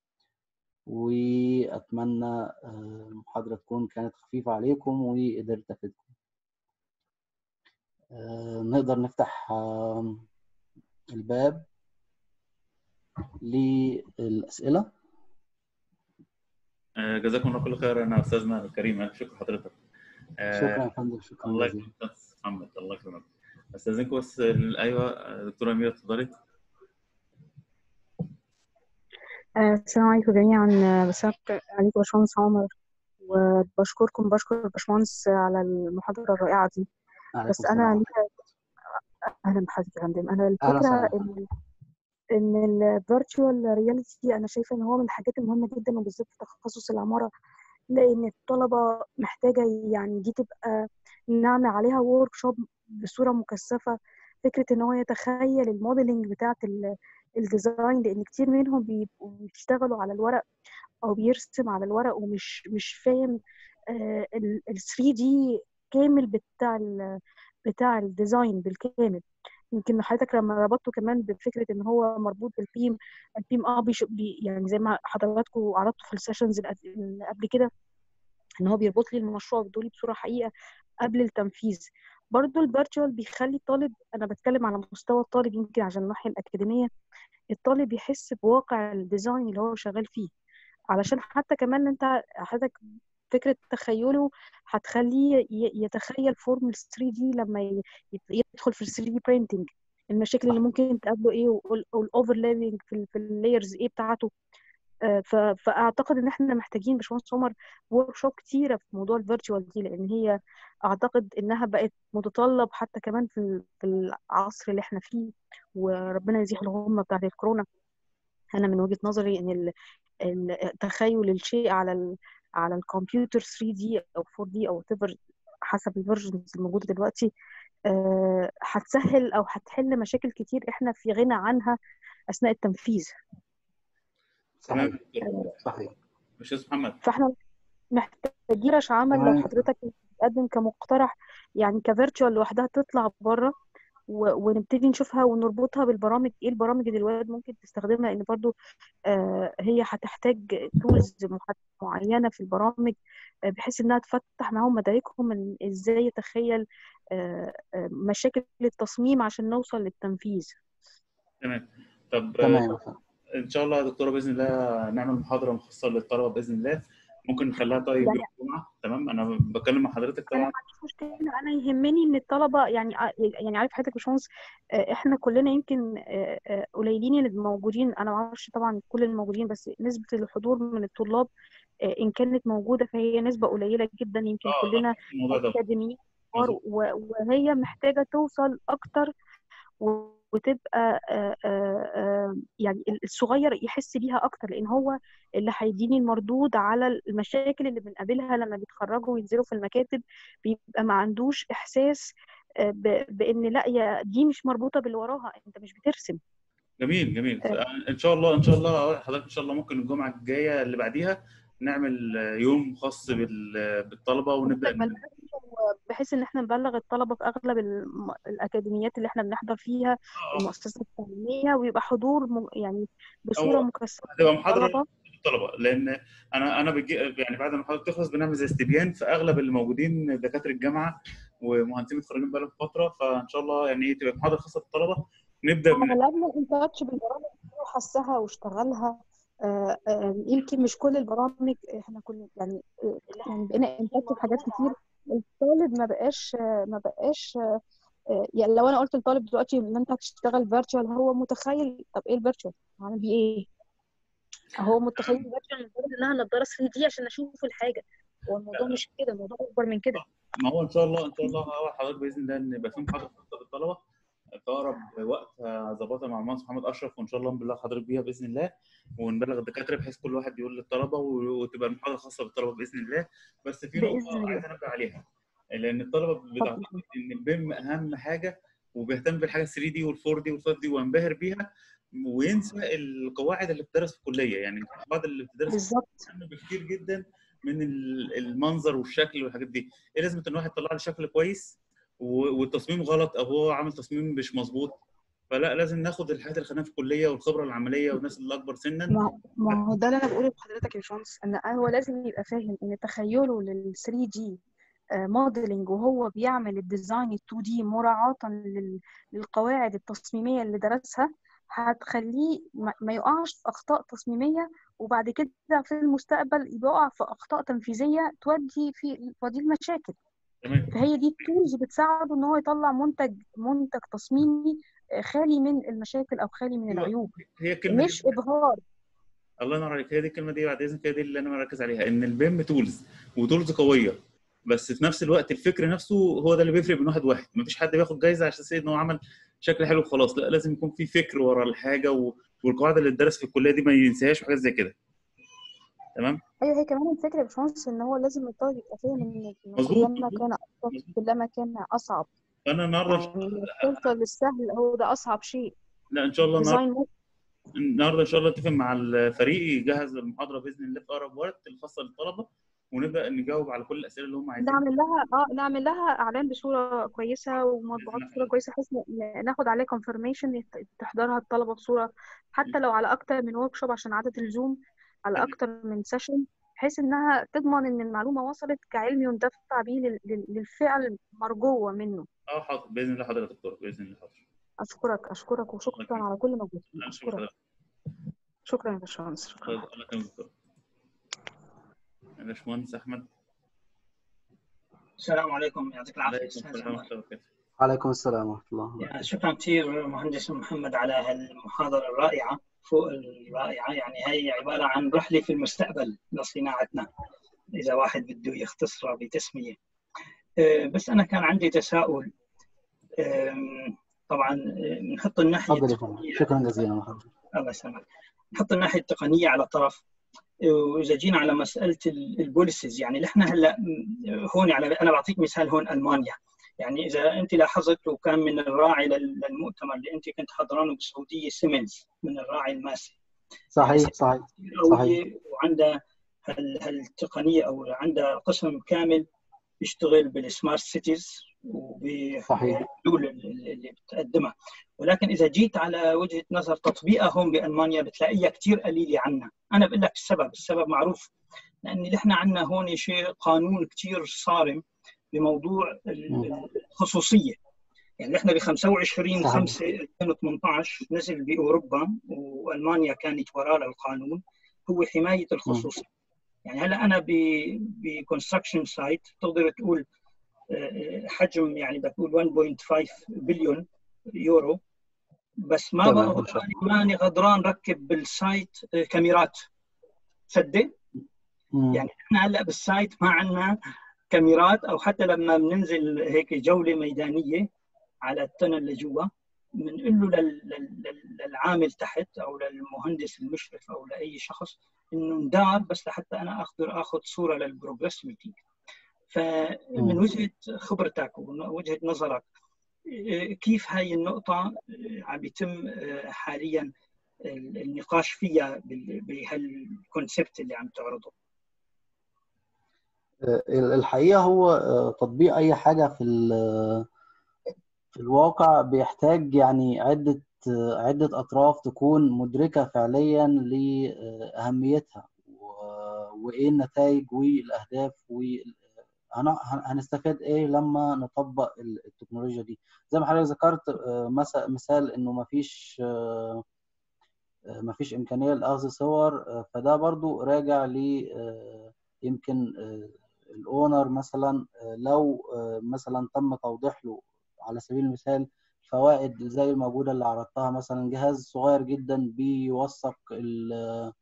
واتمنى آه، المحاضره تكون كانت خفيفه عليكم وقدرت افيدكم آه، نقدر نفتح آه، الباب للأسئلة آه، جزاكم الله كل خير انا استاذنا الكريم الف شكر حضرتك آه، شكرا يا فندم شكرا الله جزيلا يكرمك أستاذ محمد الله يكرمك استاذنكم بس ال- ايوه آه، دكتوره اميره اتفضلي آه، السلام عليكم جميعا آه، بسلام عليكم باشمهندس عمر وبشكركم بشكر الباشمهندس على المحاضرة الرائعة دي عليكم بس السلام أنا ورحمة ليا أهلا بحضرتك يا فندم أنا أهلا الفكرة وسهلا إن إن الفيرتشوال رياليتي أنا شايفة إن هو من الحاجات المهمة جدا وبالذات في تخصص العمارة لأن الطلبة محتاجة يعني دي تبقى نعمل عليها ورك شوب بصورة مكثفة فكرة إن هو يتخيل الموديلنج بتاعة ال- الديزاين لأن كتير منهم بيبقوا بيشتغلوا على الورق او بيرسم على الورق ومش مش فاهم ال 3 دي كامل بتاع ال بتاع الديزاين بالكامل يمكن حضرتك لما ربطته كمان بفكره ان هو مربوط بالبيم البيم اه بيش بي يعني زي ما حضراتكم عرضتوا في السيشنز اللي قبل كده ان هو بيربط لي المشروع بدولي بصوره حقيقه قبل التنفيذ برضو الفيرتشوال بيخلي الطالب انا بتكلم على مستوى الطالب يمكن عشان الناحيه الاكاديميه الطالب يحس بواقع الديزاين اللي هو شغال فيه علشان حتى كمان انت حضرتك فكرة تخيله هتخليه ي- يتخيل فورم ال 3 دي لما ي- يت- يدخل في ال 3 دي برينتنج المشاكل اللي ممكن تقابله ايه والاوفرلابنج في ال في اللايرز ايه بتاعته آه، ف- فاعتقد ان احنا محتاجين باشمهندس عمر ورك شوب كتيره في موضوع الفيرتشوال دي لان هي اعتقد انها بقت متطلب حتى كمان في ال- في العصر اللي احنا فيه وربنا يزيح الغمه بتاعت الكورونا انا من وجهة نظري ان ال- ال- تخيل الشيء على ال على الكمبيوتر 3 دي او 4 دي او whatever حسب الفيرجنز الموجوده دلوقتي آه، هتسهل او هتحل مشاكل كتير احنا في غنى عنها اثناء التنفيذ تمام صحيح دكتور. صحيح استاذ محمد فاحنا محتاجين ورش عمل لو تمام حضرتك بتقدم كمقترح يعني كفيرتشوال لوحدها تطلع بره و- ونبتدي نشوفها ونربطها بالبرامج ايه البرامج اللي الولاد ممكن تستخدمها لان برضو آه، هي هتحتاج تولز معينه في البرامج آه، بحيث انها تفتح معاهم مداركهم إن ازاي يتخيل آه، آه، مشاكل التصميم عشان نوصل للتنفيذ تمام طب آه، تمام يا فندم ان شاء الله يا دكتوره باذن الله نعمل محاضره مخصصه للطلبه باذن الله ممكن نخليها طيب يعني يوم الجمعه تمام انا بكلم مع حضرتك انا ما طبعا عنديش مشكله انا يهمني ان الطلبه يعني ع- يعني عارف حضرتك يا باشمهندس آه، احنا كلنا يمكن آه، آه، قليلين اللي موجودين انا ما اعرفش طبعا كل الموجودين بس نسبه الحضور من الطلاب آه، ان كانت موجوده فهي نسبه قليله جدا يمكن اه كلنا الموضوع ده اكاديميين كبار مظبوط و- وهي محتاجه توصل اكتر و- وتبقى آه، آه، آه، يعني الصغير يحس بيها اكتر لان هو اللي هيديني المردود على المشاكل اللي بنقابلها لما بيتخرجوا وينزلوا في المكاتب بيبقى ما عندوش احساس آه، ب- بان لا يا دي مش مربوطه باللي وراها انت مش بترسم جميل جميل آه، ان شاء الله ان شاء الله حضرتك ان شاء الله ممكن الجمعه الجايه اللي بعديها نعمل يوم خاص بال- بالطلبه ونبدا مستقبل ن- مدرسي بحيث ان احنا نبلغ الطلبه في اغلب الم- الاكاديميات اللي احنا بنحضر فيها اه المؤسسات التعليميه ويبقى حضور م... يعني بصوره هو مكثفه هتبقى محاضره للطلبه للطلبه لان انا انا بجي يعني بعد ما المحاضره تخلص بنعمل زي استبيان فاغلب اللي موجودين دكاتره الجامعه ومهندسين متخرجين بقالهم فتره فان شاء الله يعني ايه تبقى محاضره خاصه بالطلبه نبدا من على قبل الانتاج بالبرامج دي وحسها واشتغلها آه، آه، يمكن مش كل البرامج احنا كل يعني آه، يعني بقينا انتاج في حاجات كتير الطالب ما بقاش آه، ما بقاش آه، آه، يعني لو انا قلت للطالب دلوقتي ان انت هتشتغل فيرتشوال هو متخيل طب ايه الفيرتشوال؟ هعمل بيه ايه؟ هو متخيل الفيرتشوال مجرد انها نضاره 3 دي عشان اشوف الحاجه هو الموضوع مش كده الموضوع اكبر من كده ما هو ان شاء الله ان شاء الله هقول حضرتك باذن الله ان يبقى في محاضره خاصه بالطلبه في اقرب وقت هظبطها مع المهندس محمد اشرف وان شاء الله نبلغ حضرتك بيها باذن الله ونبلغ الدكاتره بحيث كل واحد يقول للطلبه وتبقى المحاضره خاصه بالطلبه باذن الله بس في بإذن نقطه الله. عايز انبه عليها لان الطلبه بتعتقد ان البيم اهم حاجه وبيهتم بالحاجه 3 دي وال 4 دي وال 5 دي وينبهر بيها وينسى القواعد اللي بتدرس في الكليه يعني بعض اللي بتدرس بالظبط اهم بكتير جدا من ال- المنظر والشكل والحاجات دي ايه لازمه ان واحد يطلع لي شكل كويس و- والتصميم غلط او هو عامل تصميم مش مظبوط فلا لازم ناخد الحاجات اللي خدناها في الكليه والخبره العمليه والناس اللي اكبر سنا ما ما هو ده اللي انا بقوله لحضرتك يا باشمهندس ان هو لازم يبقى فاهم ان تخيله لل 3 دي موديلنج وهو بيعمل الديزاين ال 2 دي مراعاة لل- للقواعد التصميمية اللي درسها هتخليه ما ما يقعش في أخطاء تصميمية وبعد كده في المستقبل يقع في أخطاء تنفيذية تودي في تودي المشاكل تمام فهي دي التولز بتساعده ان هو يطلع منتج منتج تصميمي آه، خالي من المشاكل او خالي من أيوة. العيوب هي الكلمه مش دي ابهار الله ينور عليك هي دي الكلمه دي بعد اذنك هي دي اللي انا مركز عليها ان البيم تولز وتولز قويه بس في نفس الوقت الفكر نفسه هو ده اللي بيفرق بين واحد واحد مفيش حد بياخد جايزه عشان ان هو عمل شكل حلو وخلاص لا لازم يكون في فكر ورا الحاجه و... والقواعد اللي اتدرس في الكليه دي ما ينساهاش وحاجات زي كده تمام ايوه هي كمان الفكره يا باشمهندس ان هو لازم الطالب يبقى فاهم ان إن مظبوط، كلما مظبوط. كان ابسط كلما كان اصعب فانا النهارده يعني إنك توصل للسهل هو ده اصعب شيء لا ان شاء الله النهارده ديزاين النهارده ان شاء الله اتفق مع الفريق يجهز المحاضره باذن الله في اقرب وقت الخاصه للطلبه ونبدا نجاوب على كل الاسئله اللي هم عايزينها نعمل لها اه نعمل لها اعلان بصوره كويسه ومطبوعات بصوره كويسه بحيث ن- ناخد عليه كونفirmation تحضرها الطلبه بصوره حتى لو على اكتر من ورك شوب عشان عدد اللزوم على اكتر من سيشن بحيث انها تضمن ان المعلومه وصلت كعلم يندفع به لل- لل- للفعل مرجوه منه اه حاضر باذن الله حضرتك يا دكتور باذن الله حاضر اشكرك اشكرك وشكرا على كل مجهود لا، شكرا اشكرك حضرتك شكرا يا باشمهندس شكرا الله يكرمك يا دكتور يا باشمهندس احمد السلام عليكم يعطيك العافيه عليكم استاذ السلام عمر ورحمه الله وبركاته عليكم السلام ورحمة الله يعني شكرا كثير مهندس محمد على هالمحاضره الرائعه فوق الرائعه يعني هي عباره عن رحله في المستقبل لصناعتنا اذا واحد بده يختصرها بتسميه أه، بس انا كان عندي تساؤل أم، طبعا أه، نحط الناحيه تفضل يا فندم التقنيه شكرا جزيلا لحضرتك الله يسلمك نحط الناحيه التقنيه على طرف واذا جينا على مساله ال- البوليسز يعني نحن هلا م- هون على انا بعطيك مثال هون المانيا يعني اذا انت لاحظت وكان من الراعي لل- للمؤتمر اللي انت كنت حضرانه بالسعوديه سيمنز من الراعي الماسي صحيح صحيح قويه وعندها هال- هالتقنيه او عندها قسم كامل يشتغل بالسمارت سيتيز صحيح. وبالحلول اللي اللي بتقدمها ولكن اذا جيت على وجهه نظر تطبيقها هون بالمانيا بتلاقيها كثير قليله عنا انا بقول لك السبب السبب معروف لان نحن عندنا هون شيء قانون كثير صارم بموضوع ال- الخصوصيه يعني نحن ب 25 صحيح. 5 2018 نزل باوروبا والمانيا كانت وراء القانون هو حمايه الخصوصيه يعني هلا انا بكونستراكشن سايت تقدر تقول آه، حجم يعني بدك تقول 1.5 بليون يورو بس ما تمام، بقدر إن شاء ماني غدران ركب بالسايت آه، كاميرات تصدق مم. يعني احنا هلا بالسايت ما عندنا كاميرات او حتى لما بننزل هيك جوله ميدانيه على التنل لجوا بنقول له لل- لل- لل- للعامل تحت او للمهندس المشرف او لاي شخص انه ندار بس لحتى انا اقدر اخذ صوره للبروجريس ميتنج فمن مم. وجهه خبرتك ووجهه نظرك إيه، كيف هاي النقطه إيه، عم بيتم إيه، حاليا ال- النقاش فيها بال- بهالكونسبت اللي عم تعرضه الحقيقة هو تطبيق أي حاجة في ال- في الواقع بيحتاج يعني عدة عدة أطراف تكون مدركة فعليا لأهميتها و- وإيه النتائج والأهداف وهنستفاد إيه لما نطبق ال- التكنولوجيا دي زي ما حضرتك ذكرت آه، مث- مثال إنه مفيش آه، آه، مفيش إمكانية لأخذ صور آه، فده برضو راجع ل آه، يمكن آه، الأونر مثلا آه، لو آه، مثلا تم توضيح له على سبيل المثال فوائد زي الموجودة اللي عرضتها مثلا جهاز صغير جدا بيوثق ال-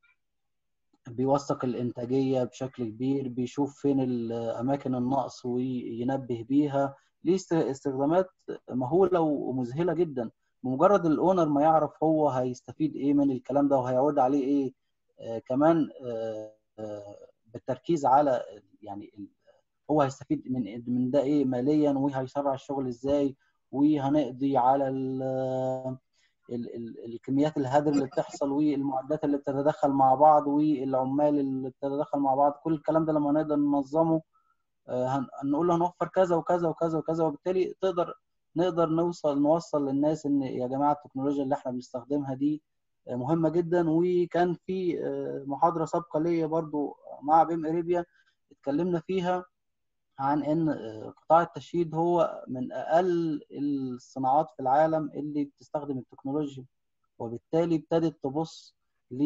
بيوثق الإنتاجية بشكل كبير بيشوف فين الأماكن النقص وينبه بيها ليه است- استخدامات مهولة ومذهلة جدا بمجرد الأونر ما يعرف هو هيستفيد إيه من الكلام ده وهيعود عليه إيه آه كمان آه آه بالتركيز على يعني ال- هو هيستفيد من من ده إيه ماليا وهيسرع الشغل إزاي وهنقضي على ال- ال- ال- الكميات الهدر اللي بتحصل والمعدات اللي بتتدخل مع بعض والعمال اللي بتتدخل مع بعض كل الكلام ده لما نقدر ننظمه آه، هن- هنقول له هنوفر كذا وكذا وكذا وكذا وبالتالي تقدر نقدر نوصل نوصل للناس ان يا جماعه التكنولوجيا اللي احنا بنستخدمها دي آه، مهمه جدا وكان في آه، محاضره سابقه ليا برضو مع بيم اريبيا اتكلمنا فيها عن ان آه، قطاع التشييد هو من اقل الصناعات في العالم اللي بتستخدم التكنولوجيا وبالتالي ابتدت تبص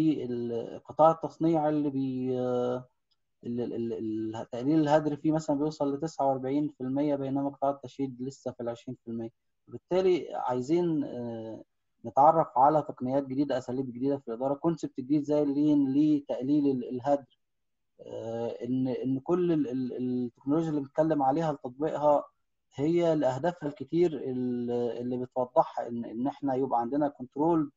لقطاع التصنيع اللي بي آه، ال- ال- ال- تقليل الهدر فيه مثلا بيوصل ل 49% بينما قطاع التشييد لسه في ال 20% وبالتالي عايزين آه، نتعرف على تقنيات جديدة أساليب جديدة في الإدارة كونسبت جديد زي اللين لتقليل ال- الهدر آه، إن إن كل ال- ال- التكنولوجيا اللي بنتكلم عليها لتطبيقها هي لأهدافها الكتير ال- اللي بتوضحها إن إن إحنا يبقى عندنا كنترول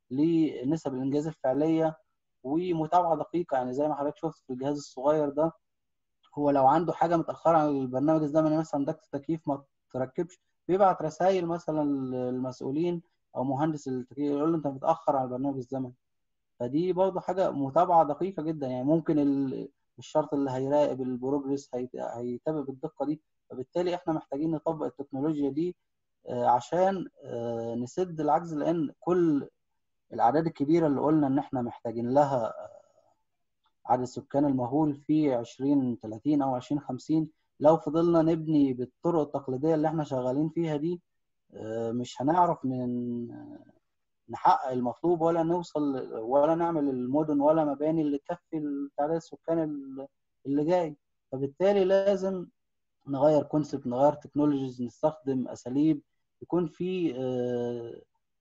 لنسب الإنجاز الفعلية ومتابعة دقيقة يعني زي ما حضرتك شفت في الجهاز الصغير ده هو لو عنده حاجة متأخرة عن البرنامج الزمني مثلا ضغط التكييف ما تركبش بيبعت رسائل مثلا للمسؤولين أو مهندس التكييف يقول له أنت متأخر على البرنامج الزمني فدي برضه حاجة متابعة دقيقة جدا يعني ممكن ال- الشرط اللي هيراقب البروجرس هيت- هيتابع بالدقة دي فبالتالي احنا محتاجين نطبق التكنولوجيا دي آه، عشان آه، نسد العجز لأن كل الأعداد الكبيرة اللي قلنا إن إحنا محتاجين لها عدد السكان المهول في 2030 أو 2050 لو فضلنا نبني بالطرق التقليدية اللي إحنا شغالين فيها دي آه، مش هنعرف من نحقق المطلوب ولا نوصل ولا نعمل المدن ولا مباني اللي تكفي تعداد السكان ال- اللي جاي فبالتالي لازم نغير كونسبت نغير تكنولوجيز نستخدم أساليب يكون في آه،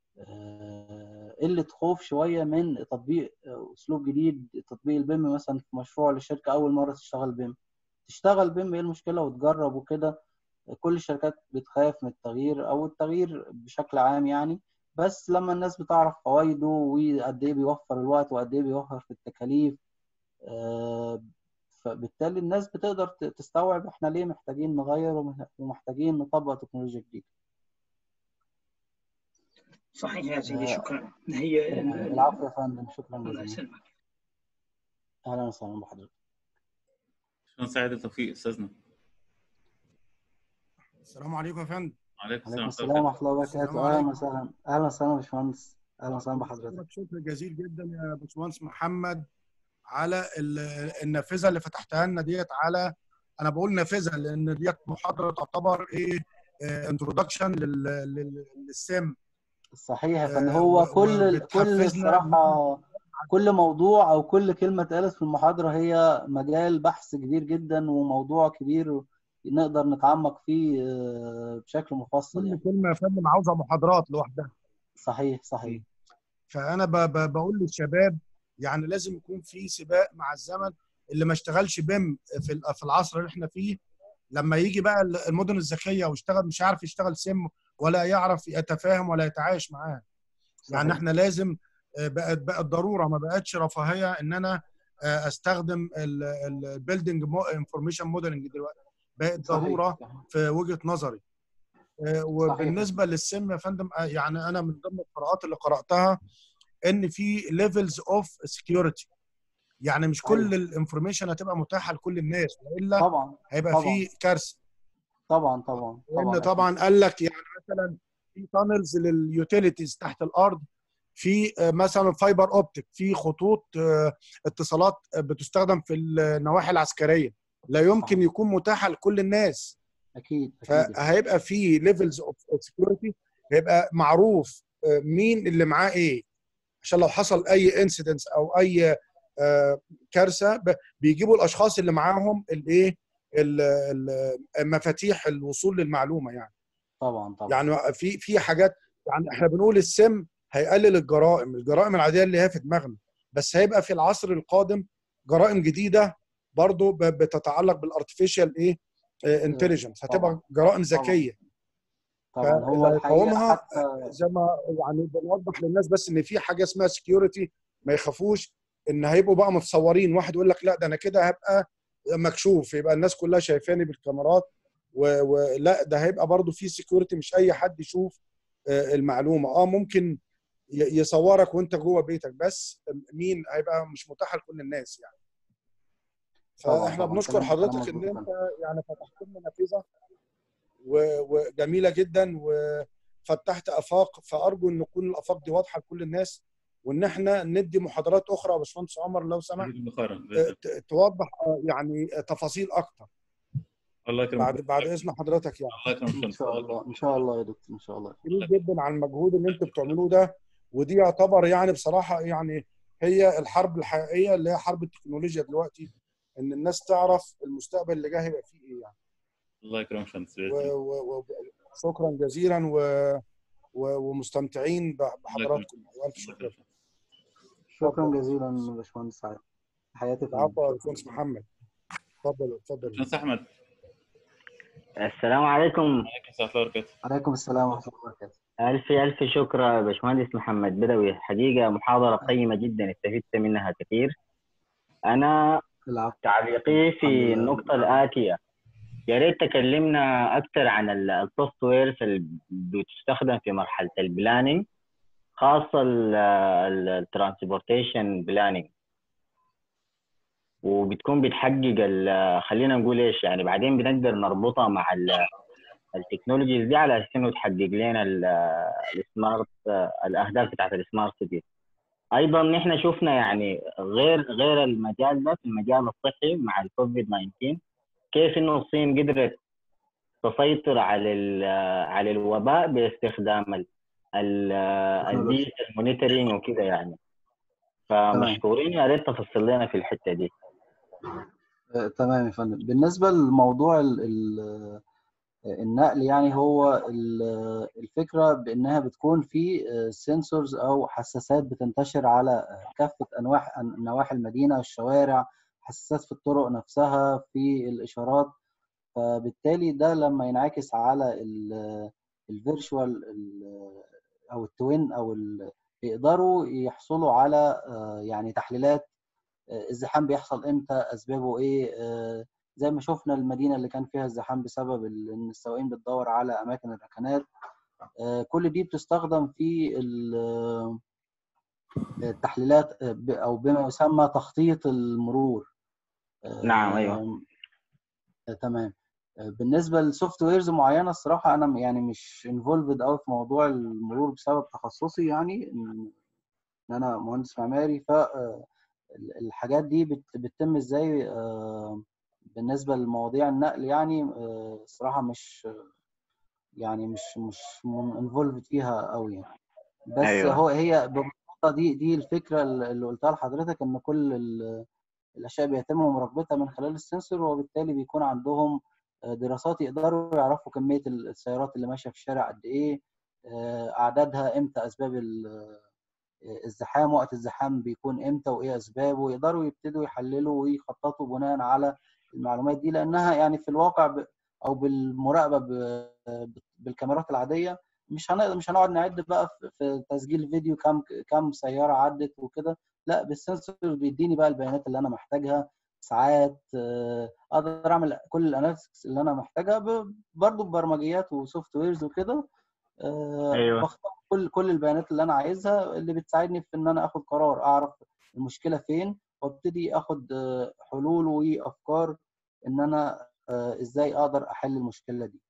آه، قلة خوف شوية من تطبيق آه، أسلوب جديد تطبيق البيم مثلا في مشروع لشركة أول مرة تشتغل بيم تشتغل بيم إيه المشكلة وتجرب وكده كل الشركات بتخاف من التغيير أو التغيير بشكل عام يعني بس لما الناس بتعرف فوائده وقد إيه بيوفر الوقت وقد إيه بيوفر في التكاليف آه، فبالتالي الناس بتقدر ت- تستوعب إحنا ليه محتاجين نغير ومح- ومحتاجين نطبق تكنولوجيا جديدة صحيح يا سيدي آه، شكرا هي العفو يا فندم شكرا الله جزيلا يسلمك أهلا وسهلا بحضرتك شكرا سعيد التوفيق استاذنا السلام عليكم يا فندم عليكم عليكم السلام السلام ورحمه الله ورحمة الله السلام وبركاته أهلا عليكم. وسهلا أهلا وسهلا يا باشمهندس أهلا وسهلا بحضرتك بشكرك شكر جزيل جدا يا باشمهندس محمد على ال- النافذه اللي فتحتها لنا ديت على انا بقول نافذه لان ديت محاضره تعتبر ايه انترودكشن للسم صحيح يا آه، فندم هو و- كل كل وبتحفزنا الصراحة كل موضوع أو كل كلمة اتقالت في المحاضرة هي مجال بحث كبير جدا وموضوع كبير نقدر نتعمق فيه آه، بشكل مفصل كل يعني كلمه يا فندم عاوزه محاضرات لوحدها صحيح صحيح فانا ب- ب- بقول للشباب يعني لازم يكون في سباق مع الزمن اللي ما اشتغلش بيم في ال- في العصر اللي احنا فيه لما يجي بقى المدن الذكيه ويشتغل مش عارف يشتغل سم ولا يعرف يتفاهم ولا يتعايش معاه يعني صحيح احنا لازم آه، بقت بقت ضروره ما بقتش رفاهيه ان انا آه، استخدم البيلدنج انفورميشن موديلنج دلوقتي بقت صحيح ضروره صحيح في وجهه نظري آه، صحيح وبالنسبه للسم يا فندم آه، يعني انا من ضمن القراءات اللي قراتها ان في ليفلز اوف سكيورتي يعني مش كل أيوة. الانفورميشن هتبقى متاحه لكل الناس والا طبعا هيبقى طبعا. في كارثه طبعا طبعا لان طبعا طبعا قال لك يعني مثلا في تانلز لليوتيليتيز تحت الارض في آه، مثلا فايبر اوبتيك في خطوط آه، اتصالات آه، بتستخدم في النواحي العسكريه لا يمكن صح. يكون متاحه لكل الناس اكيد اكيد فهيبقى في ليفلز اوف سكيورتي هيبقى معروف آه، مين اللي معاه ايه عشان لو حصل اي انسيدنس او اي آه، كارثه ب- بيجيبوا الاشخاص اللي معاهم الايه ال- ال- مفاتيح الوصول للمعلومه يعني طبعا طبعا يعني في في حاجات يعني احنا بنقول السم هيقلل الجرائم الجرائم العاديه اللي هي في دماغنا بس هيبقى في العصر القادم جرائم جديده برضو ب- بتتعلق بالارتفيشال ايه انتليجنس هتبقى طبعا. جرائم ذكيه طبعا هو فاللي الحقيقه هيقاومها حتى زي ما يعني بنوضح للناس بس ان في حاجه اسمها سكيورتي ما يخافوش ان هيبقوا بقى متصورين واحد يقول لك لا ده انا كده هبقى مكشوف يبقى الناس كلها شايفاني بالكاميرات و- ولا ده هيبقى برضو في سكيورتي مش اي حد يشوف آه، المعلومه اه ممكن ي- يصورك وانت جوه بيتك بس مين هيبقى مش متاح لكل الناس يعني طبعا فاحنا طبعا بنشكر كلام كلام حضرتك ان مظبوط انت يعني فتحت لنا نافذه و- وجميله جدا وفتحت افاق فارجو ان تكون الافاق دي واضحه لكل الناس وان احنا ندي محاضرات اخرى يا باشمهندس عمر لو سمحت جزاكم خيرا آه، ت- توضح آه، يعني تفاصيل اكتر الله يكرمك بعد بعد اذن حضرتك يعني الله يكرمك ان شمس. شاء الله ان شاء الله يا دكتور ان شاء الله جميل جدا على المجهود اللي انتوا بتعملوه ده ودي يعتبر يعني بصراحه يعني هي الحرب الحقيقيه اللي هي حرب التكنولوجيا دلوقتي ان الناس تعرف المستقبل اللي جاي هيبقى فيه ايه يعني الله يكرمك شمس و- و- و- شكرا جزيلا و... و... ومستمتعين ب- بحضراتكم والف شكر شكرا جزيلا يا باشمهندس سعيد حياتي في العفو يا باشمهندس محمد اتفضل اتفضل شمس احمد السلام عليكم عليكم السلام ورحمه الله وبركاته عليكم السلام ورحمه الله وبركاته ألف ألف شكر يا باشمهندس محمد بدوي حقيقة محاضرة قيمة جدا استفدت منها كثير أنا العفو تعليقي الحمد في لله. النقطة الآتية يا ريت تكلمنا أكثر عن السوفت ويرز اللي بتستخدم في مرحلة البلاننج خاصة الترانسبورتيشن بلاننج وبتكون بتحقق ال- خلينا نقول ايش يعني بعدين بنقدر نربطها مع ال- التكنولوجيز دي على اساس انه تحقق لنا ال- السمارت الاهداف بتاعت السمارت سيتي ايضا نحن شفنا يعني غير غير المجال ده في المجال الصحي مع الكوفيد 19 كيف انه الصين قدرت تسيطر على ال- على الوباء باستخدام ال- ال- الديجيتال مونيتورينج وكده يعني فمشكورين يا ريت تفصل لنا في الحته دي آه، تمام يا فندم بالنسبة لموضوع ال- ال- النقل يعني هو ال- الفكرة بأنها بتكون في سنسورز أو حساسات بتنتشر على كافة أنواع أن- نواحي المدينة الشوارع حساسات في الطرق نفسها في الإشارات فبالتالي ده لما ينعكس على الفيرشوال أو التوين أو ال- بيقدروا يحصلوا على آه، يعني تحليلات آه، الزحام بيحصل امتى اسبابه ايه آه، زي ما شفنا المدينه اللي كان فيها الزحام بسبب ال- ان السواقين بتدور على اماكن الركنات آه، كل دي بتستخدم في ال- آه، التحليلات آه، ب- او بما يسمى تخطيط المرور آه، نعم، أيوة. آه، تمام آه، بالنسبه لسوفت ويرز معينه الصراحه انا يعني مش انفولفد قوي في موضوع المرور بسبب تخصصي يعني ان إن انا مهندس معماري ف آه، ال- الحاجات دي بت- بتتم ازاي آه، بالنسبه لمواضيع النقل يعني آه، الصراحه مش يعني مش مش انفولفد فيها قوي يعني بس أيوة. هو هي ببساطه دي دي الفكره اللي قلتها لحضرتك ان كل ال- الاشياء بيتم مراقبتها من خلال السنسور وبالتالي بيكون عندهم آه، دراسات يقدروا يعرفوا كميه السيارات اللي ماشيه في الشارع قد ايه آه، اعدادها امتى اسباب ال- الزحام وقت الزحام بيكون امتى وايه اسبابه يقدروا يبتدوا يحللوا ويخططوا بناء على المعلومات دي لانها يعني في الواقع ب... او بالمراقبه ب... ب- بالكاميرات العاديه مش هنقدر مش هنقعد نعد بقى في- في تسجيل فيديو كام كام سياره عدت وكده لا بالسنسور بيديني بقى البيانات اللي انا محتاجها ساعات آه، اقدر اعمل كل الاناليسيس اللي انا محتاجها ب- برضه ببرمجيات وسوفت ويرز وكده آه، أيوة. بختار كل كل البيانات اللي انا عايزها اللي بتساعدني في ان انا اخد قرار اعرف المشكله فين وابتدي اخد آه، حلول وافكار ان انا آه، ازاي اقدر احل المشكله دي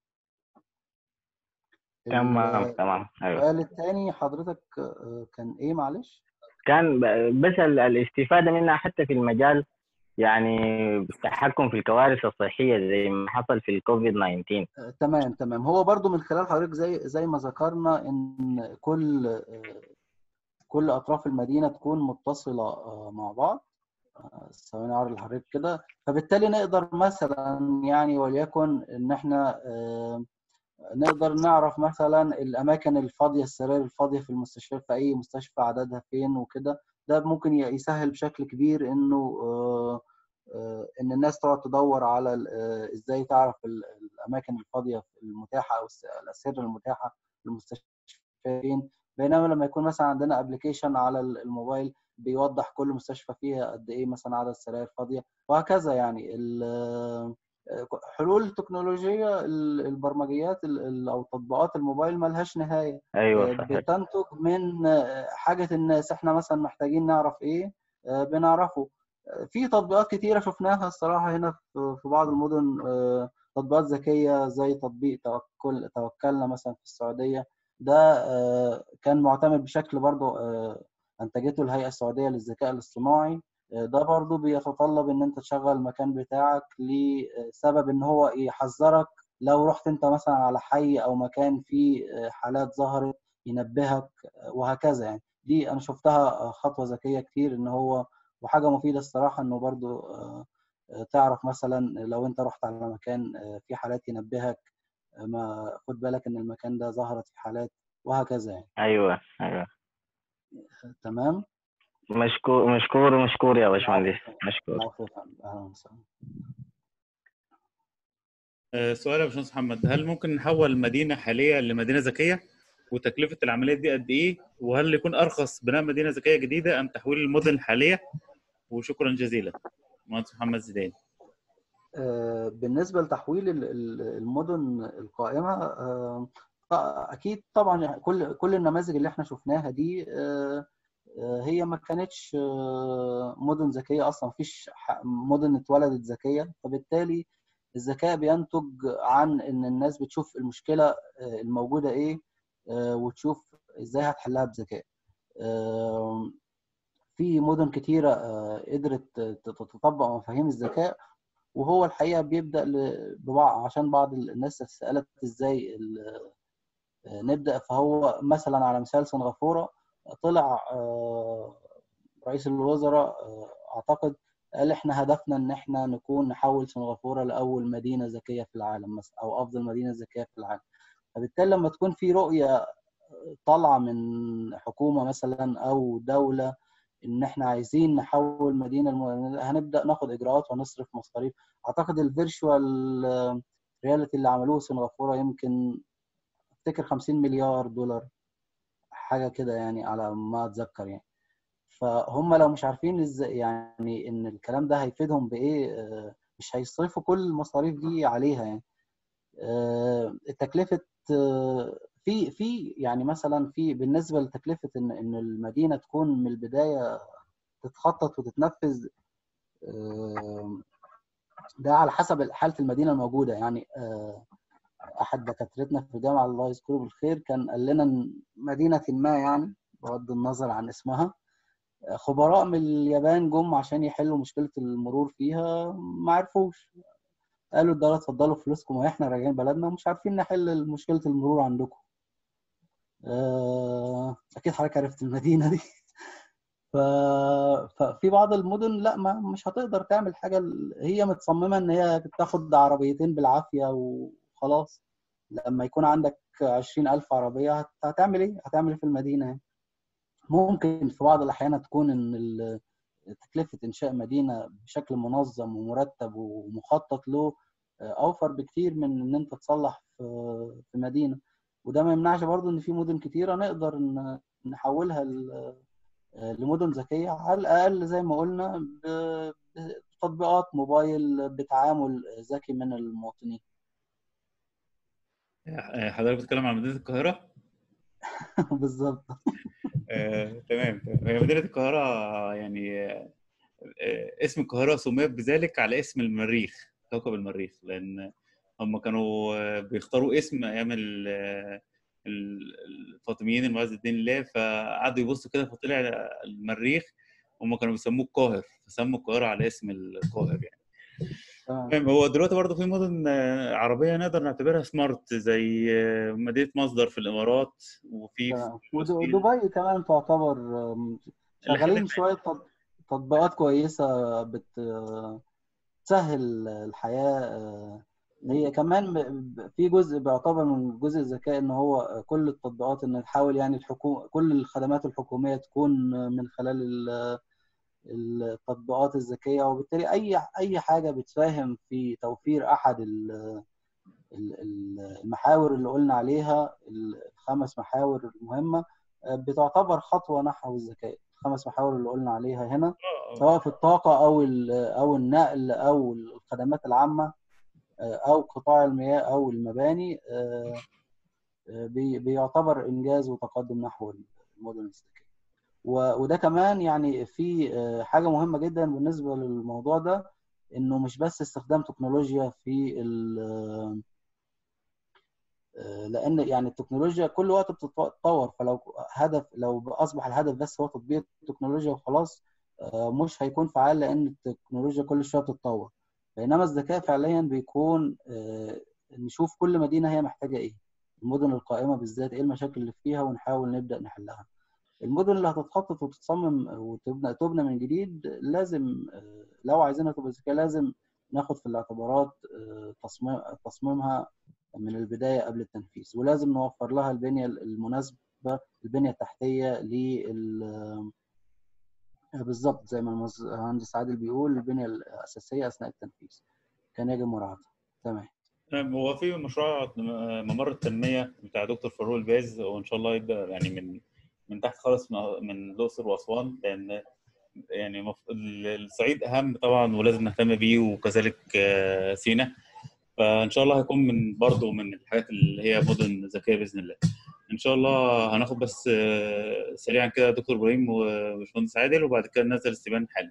تمام ال- تمام ايوه السؤال الثاني حضرتك آه، كان ايه معلش كان ب- بس ال- الاستفاده منها حتى في المجال يعني التحكم في الكوارث الصحيه زي ما حصل في الكوفيد 19 آه، تمام تمام هو برضو من خلال حضرتك زي زي ما ذكرنا ان كل آه، كل اطراف المدينه تكون متصله آه، مع بعض آه، ثواني اعرض لحضرتك كده فبالتالي نقدر مثلا يعني وليكن ان احنا آه، نقدر نعرف مثلا الاماكن الفاضيه السراير الفاضيه في المستشفيات في اي مستشفى عددها فين وكده ده ممكن ي- يسهل بشكل كبير انه آه، آه، ان الناس تقعد تدور على ال- آه، ازاي تعرف ال- الاماكن الفاضيه المتاحه او الس- الاسر المتاحه في المستشفى فين بينما لما يكون مثلا عندنا ابلكيشن على ال- الموبايل بيوضح كل مستشفى فيها قد ايه مثلا عدد سراير فاضيه وهكذا يعني ال- حلول تكنولوجيه ال- البرمجيات ال- ال- او تطبيقات الموبايل ملهاش نهايه ايوه صحيح بتنتج من آه، حاجه الناس احنا مثلا محتاجين نعرف ايه آه، بنعرفه آه، في تطبيقات كتيره شفناها الصراحه هنا في في بعض المدن آه، تطبيقات ذكيه زي تطبيق توكل توكلنا مثلا في السعوديه ده آه، كان معتمد بشكل برضه آه، انتجته الهيئه السعوديه للذكاء الاصطناعي آه، ده برضه بيتطلب ان انت تشغل المكان بتاعك لسبب ان هو يحذرك لو رحت انت مثلا على حي او مكان فيه آه، حالات ظهرت ينبهك آه، وهكذا يعني دي انا شفتها آه، خطوه ذكيه كتير ان هو وحاجه مفيده الصراحه انه برضو آه، آه، تعرف مثلا لو انت رحت على مكان آه، فيه حالات ينبهك آه، ما خد بالك ان المكان ده ظهرت فيه حالات وهكذا يعني ايوه ايوه تمام مشكور مشكور مشكور يا باشمهندس مشكور العفو يا فندم. اهلا وسهلا آه، سؤال يا باشمهندس محمد هل ممكن نحول مدينه حاليه لمدينه ذكيه وتكلفه العمليه دي قد ايه وهل يكون ارخص بناء مدينه ذكيه جديده ام تحويل المدن الحاليه وشكرا جزيلا مهندس محمد زيدان آه، بالنسبة لتحويل ال- ال- المدن القائمة آه، أكيد طبعا كل كل النماذج اللي احنا شفناها دي آه، آه، هي ما كانتش آه، مدن ذكية أصلا مفيش ح- مدن اتولدت ذكية فبالتالي الذكاء بينتج عن إن الناس بتشوف المشكلة آه، الموجودة إيه آه، وتشوف إزاي هتحلها بذكاء آه، في مدن كتيرة آه، قدرت تطبق مفاهيم الذكاء وهو الحقيقه بيبدا ل- ببعض عشان بعض الناس سالت ازاي ال- آه، نبدا فهو مثلا على مثال سنغافوره طلع آه، رئيس الوزراء آه، اعتقد قال احنا هدفنا ان احنا نكون نحول سنغافوره لاول مدينه ذكيه في العالم مثلا او افضل مدينه ذكيه في العالم فبالتالي لما تكون في رؤيه طالعه من حكومه مثلا او دوله ان احنا عايزين نحول مدينه الم... هنبدا ناخد اجراءات ونصرف مصاريف اعتقد الفيرتشوال رياليتي اللي عملوه سنغافوره يمكن افتكر 50 مليار دولار حاجه كده يعني على ما اتذكر يعني فهم لو مش عارفين ازاي يعني ان الكلام ده هيفيدهم بايه آه، مش هيصرفوا كل المصاريف دي عليها يعني آه، تكلفه آه، في في يعني مثلا في بالنسبه لتكلفه ان ان المدينه تكون من البدايه تتخطط وتتنفذ آه، ده على حسب حاله المدينه الموجوده يعني آه، احد دكاترتنا في الجامعه الله يذكره بالخير كان قال لنا ان مدينه ما يعني بغض النظر عن اسمها خبراء من اليابان جم عشان يحلوا مشكله المرور فيها ما عرفوش قالوا ده اتفضلوا فلوسكم واحنا راجعين بلدنا ومش عارفين نحل مشكله المرور عندكم آه، اكيد حضرتك عرفت المدينه دي ف... ففي بعض المدن لا ما مش هتقدر تعمل حاجه ال- هي متصممه ان هي تاخد عربيتين بالعافيه وخلاص لما يكون عندك 20000 عربيه هت... هتعمل ايه؟ هتعمل ايه في المدينه يعني؟ ممكن في بعض الاحيان تكون ان ال- تكلفه انشاء مدينه بشكل منظم ومرتب ومخطط له اوفر بكتير من ان انت تصلح في في مدينه وده ما يمنعش برضو ان في مدن كتيره نقدر ن- نحولها ل- لمدن ذكيه على الاقل زي ما قلنا ب- بتطبيقات موبايل بتعامل ذكي من المواطنين آه، حضرتك بتتكلم عن مدينه القاهره بالظبط آه، تمام تمام. هي مدينه القاهره يعني آه، آه، اسم القاهره سميت بذلك على اسم المريخ كوكب المريخ لان هم كانوا آه، بيختاروا اسم ايام ال- آه، ال- الفاطميين المعز الدين الله فقعدوا يبصوا كده فطلع المريخ هم كانوا بيسموه القاهر فسموا القاهره على اسم القاهر يعني تمام تمام هو دلوقتي برضه في مدن آه، عربيه نقدر نعتبرها سمارت زي آه، مدينه مصدر في الامارات وفي تمام في ود- فلسطين ودبي كمان تعتبر آم، اللي شغالين خلت شوية تط- تطبيقات كويسة بتسهل الحياة آه، هي كمان ب- في جزء بيعتبر من جزء الذكاء ان هو كل التطبيقات ان تحاول يعني الحكومة كل الخدمات الحكومية تكون من خلال ال- التطبيقات الذكية وبالتالي اي اي حاجة بتساهم في توفير احد ال- ال- ال- المحاور اللي قلنا عليها الخمس محاور المهمة آه، بتعتبر خطوة نحو الذكاء الخمس محاور اللي قلنا عليها هنا آه، سواء في الطاقة أو ال- أو النقل أو الخدمات العامة آه، أو قطاع المياه أو المباني آه، آه، بي- بيعتبر إنجاز وتقدم نحو المدن الذكية و- وده كمان يعني في آه، حاجة مهمة جدا بالنسبة للموضوع ده إنه مش بس استخدام تكنولوجيا في ال- آه، لان يعني التكنولوجيا كل وقت بتتطور فلو هدف لو اصبح الهدف بس هو تطبيق التكنولوجيا وخلاص آه، مش هيكون فعال لان التكنولوجيا كل شويه بتتطور بينما الذكاء فعليا بيكون آه، نشوف كل مدينه هي محتاجه ايه المدن القائمه بالذات ايه المشاكل اللي فيها ونحاول نبدا نحلها المدن اللي هتتخطط وتتصمم وتبنى تبنى من جديد لازم آه، لو عايزينها تبقى ذكيه لازم ناخد في الاعتبارات آه، تصميم تصميمها من البداية قبل التنفيذ ولازم نوفر لها البنية المناسبة البنية التحتية لل بالظبط زي ما المهندس عادل بيقول البنية الأساسية أثناء التنفيذ كان يجب مراعاتها تمام تمام هو في مشروع ممر التنميه بتاع دكتور فاروق الباز وان شاء الله يبدا يعني من من تحت خالص من من الاقصر واسوان لان يعني مف- الصعيد اهم طبعا ولازم نهتم بيه وكذلك آه، سينا فان شاء الله هيكون من برضه من الحاجات اللي هي مدن ذكيه باذن الله ان شاء الله هناخد بس آه، سريعا كده دكتور ابراهيم وباشمهندس عادل وبعد كده ننزل استبيان حالا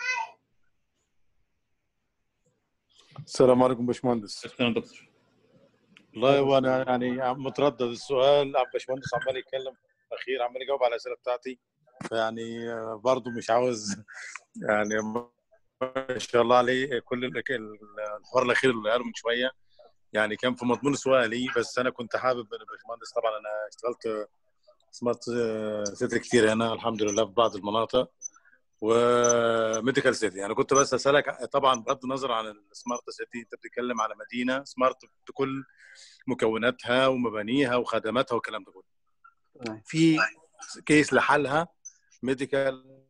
السلام عليكم باشمهندس شكرا يا دكتور والله وانا يعني متردد السؤال عم باشمهندس عمال يتكلم في الاخير عمال يجاوب على الاسئله بتاعتي فيعني برضه مش عاوز يعني ما شاء الله عليه كل ال- ال- الحوار الاخير اللي قاله من شويه يعني كان في مضمون سؤالي بس انا كنت حابب يا باشمهندس طبعا انا اشتغلت سمارت سيتي كتير هنا الحمد لله في بعض المناطق وميديكال سيتي انا كنت بس اسالك طبعا بغض النظر عن السمارت سيتي انت بتتكلم على مدينه سمارت بكل مكوناتها ومبانيها وخدماتها والكلام ده كله تمام. في كيس لحالها ميديكال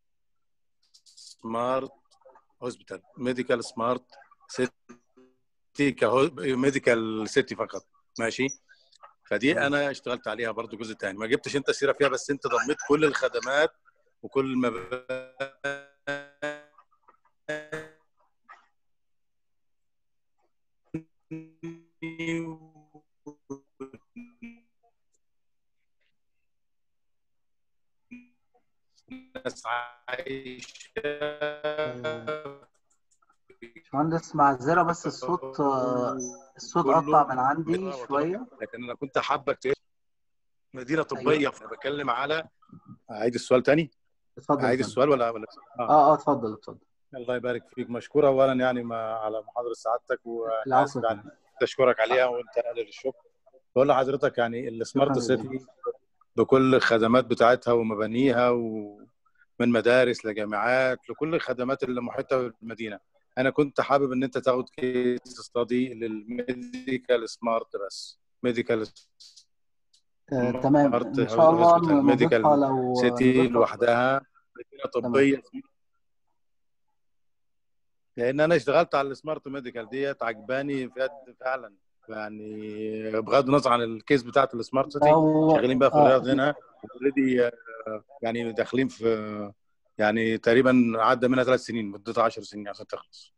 سمارت هوسبيتال ميديكال سمارت سيتي كهو ميديكال سيتي فقط ماشي فدي انا اشتغلت عليها برضو جزء تاني ما جبتش انت سيره فيها بس انت ضميت كل الخدمات وكل المباني ناس عايشه باشمهندس معذرة بس الصوت آه، الصوت قطع من عندي شوية لكن انا كنت حابك ت- مدينه طبيه انا بتكلم على اعيد السؤال تاني اتفضل اعيد يا فندم. السؤال ولا ولا آه. اه اه اتفضل اتفضل الله يبارك فيك مشكور اولا يعني ما على محاضره سعادتك العفو واسف يا يعني فندم. تشكرك عليها وانت اهل للشكر بقول لحضرتك يعني السمارت شكراً سيتي بكل الخدمات بتاعتها ومبانيها ومن مدارس لجامعات لكل الخدمات اللي محيطه بالمدينه انا كنت حابب ان انت تاخد كيس ستادي للميديكال سمارت بس ميديكال آه تمام سمارت ان شاء الله هوسبيتال ميديكال نضيفها لو سيتي نضيفها- لوحدها مدينه طبيه لان انا اشتغلت على السمارت ميديكال ديت عجباني فعلا- فعلا يعني بغض النظر عن الكيس بتاعت السمارت سيتي هو- شغالين بقى في آه. الرياض هنا اوريدي يعني داخلين في يعني تقريبا عدى منها ثلاث سنين مدتها 10 سنين عشان تخلص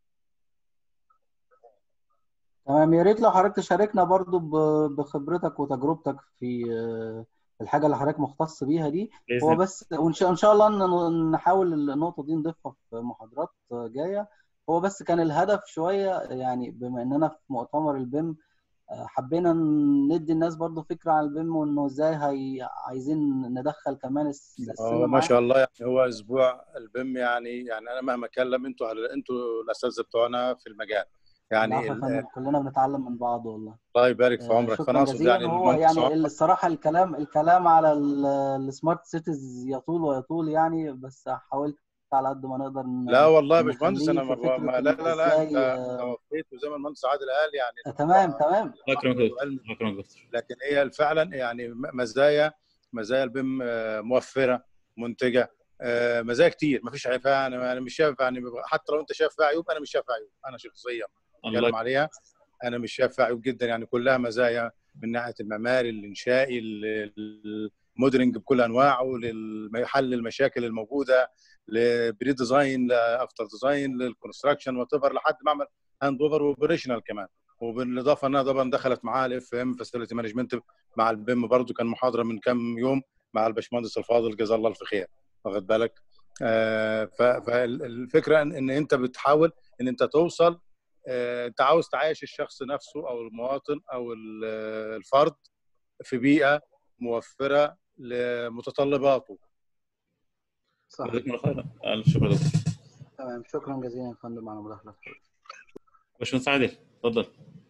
تمام يا ريت لو حضرتك تشاركنا برضو ب- بخبرتك وتجربتك في آه، الحاجه اللي حضرتك مختص بيها دي باذن هو الله بس وان شاء إن شاء الله ن- نحاول النقطه دي نضيفها في محاضرات جايه هو بس كان الهدف شويه يعني بما اننا في مؤتمر البيم آه، حبينا ندي الناس برضو فكره عن البيم وانه ازاي هي عايزين ندخل كمان الس- السن هو ما معاه شاء الله يعني هو اسبوع البيم يعني يعني انا مهما اتكلم انتوا انتوا الاساتذه بتوعنا في المجال يعني العفو يا ال- فندم كلنا بنتعلم من بعض والله الله يبارك في آه، عمرك شكرا فانا اقصد جزيلا يعني هو المهندس يعني عمر الصراحه الكلام الكلام على السمارت سيتيز يطول ويطول يعني بس حاولت على قد ما نقدر لا ن- والله يا باشمهندس نخليه انا في ما فكره ما- لا انه لا لا ازاي انت انت آه، وفيت وزي ما المهندس عادل قال يعني آه، تمام تمام الله يكرمك يا دكتور علم الله يكرمك يا دكتور لكن هي فعلا يعني مزايا مزايا البيم آه، موفره منتجه آه، مزايا كتير ما فيش عيب فيها انا انا مش شايف يعني حتى لو انت شايف فيها عيوب انا مش شايف فيها عيوب انا شخصيا الله بتكلم عليها انا مش شايف فيها عيوب جدا يعني كلها مزايا من ناحيه المعماري الانشائي ال- الموديلنج بكل انواعه لحل المشاكل الموجوده لبري ديزاين لافتر ديزاين للكونستراكشن وات لحد ما اعمل هاند اوفر واوبريشنال كمان وبالاضافه انها طبعا دخلت معاها الاف ام فاسيلتي مانجمنت مع البيم برضو كان محاضره من كام يوم مع الباشمهندس الفاضل جزاه الله الف خير واخد بالك آه، ف- فالفكره ان إن انت بتحاول ان انت توصل آه، انت عاوز تعايش الشخص نفسه او المواطن او ال- الفرد في بيئه موفره لمتطلباته صح جزاكم الله خير الف شكر يا دكتور تمام شكرا جزيلا يا فندم على مداخلتك باشمهندس عادل اتفضل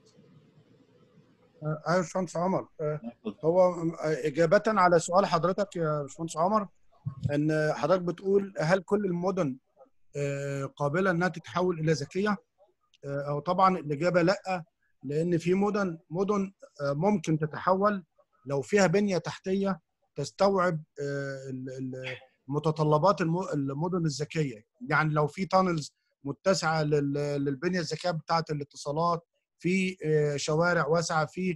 آه، ايوه باشمهندس عمر آه، هو آه، اجابه على سؤال حضرتك يا باشمهندس عمر ان حضرتك بتقول هل كل المدن آه، قابله انها تتحول الى ذكيه؟ آه، او طبعا الاجابه لا لان في مدن مدن آه، ممكن تتحول لو فيها بنيه تحتيه تستوعب آه، ال- ال- متطلبات الم- المدن الذكيه يعني لو في تانلز متسعه لل- للبنيه الذكيه بتاعه الاتصالات في آه، شوارع واسعه في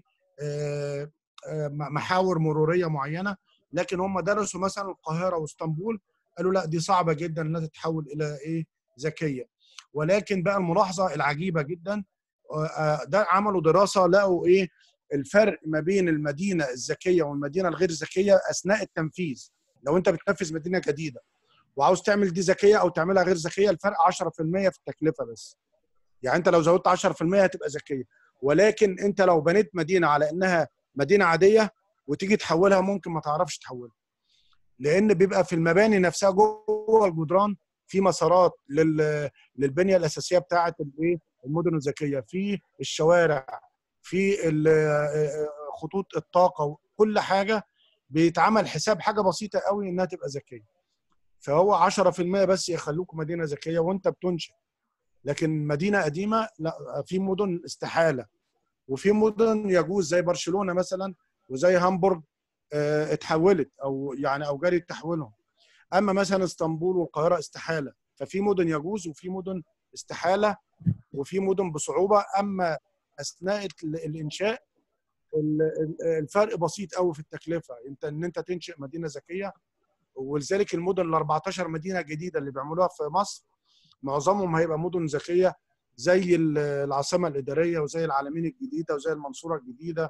آه، آه، محاور مروريه معينه لكن هم درسوا مثلا القاهره واسطنبول قالوا لا دي صعبه جدا انها تتحول الى ايه ذكيه ولكن بقى الملاحظه العجيبه جدا آه، آه، ده عملوا دراسه لقوا ايه الفرق ما بين المدينه الذكيه والمدينه الغير ذكيه اثناء التنفيذ لو انت بتنفذ مدينه جديده وعاوز تعمل دي ذكيه او تعملها غير ذكيه الفرق 10% في التكلفه بس يعني انت لو زودت 10% هتبقى ذكيه ولكن انت لو بنيت مدينه على انها مدينه عاديه وتيجي تحولها ممكن ما تعرفش تحولها لان بيبقى في المباني نفسها جوه الجدران في مسارات لل... للبنيه الاساسيه بتاعه الايه المدن الذكيه في الشوارع في ال- خطوط الطاقه كل حاجه بيتعمل حساب حاجه بسيطه قوي انها تبقى ذكيه فهو 10% بس يخلوك مدينه ذكيه وانت بتنشئ لكن مدينه قديمه لا في مدن استحاله وفي مدن يجوز زي برشلونه مثلا وزي هامبورغ آه، اتحولت او يعني او جري تحويلهم اما مثلا اسطنبول والقاهره استحاله ففي مدن يجوز وفي مدن استحاله وفي مدن بصعوبه اما اثناء ال- الانشاء ال- ال- الفرق بسيط قوي في التكلفه انت ان انت تنشئ مدينه ذكيه ولذلك المدن ال 14 مدينه جديده اللي بيعملوها في مصر معظمهم هيبقى مدن ذكيه زي ال- العاصمه الاداريه وزي العالمين الجديده وزي المنصوره الجديده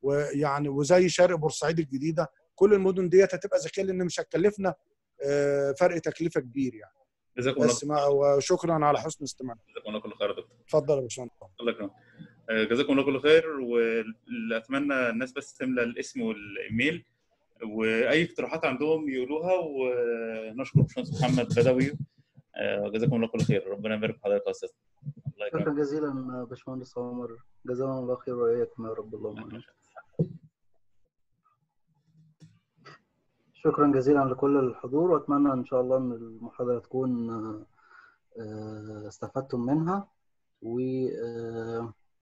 ويعني وزي شرق بورسعيد الجديده كل المدن ديت هتبقى ذكيه لان مش هتكلفنا آه، فرق تكلفه كبير يعني جزاكم الله بس ما وشكرا على حسن استماعك جزاكم الله كل خير يا دكتور اتفضل يا باشمهندس الله يكرمك آه، جزاكم الله كل خير واتمنى الناس بس تملى الاسم والايميل واي اقتراحات عندهم يقولوها ونشكر باشمهندس محمد بدوي آه، جزاكم الله كل خير ربنا يبارك في حضرتك يا استاذ الله شكرا يكرمك جزيلا باشمهندس عمر جزاهم الله خير واياكم يا رب اللهم امين شكرا جزيلا لكل الحضور واتمنى ان شاء الله ان المحاضره تكون آه، آه، استفدتم منها و آه،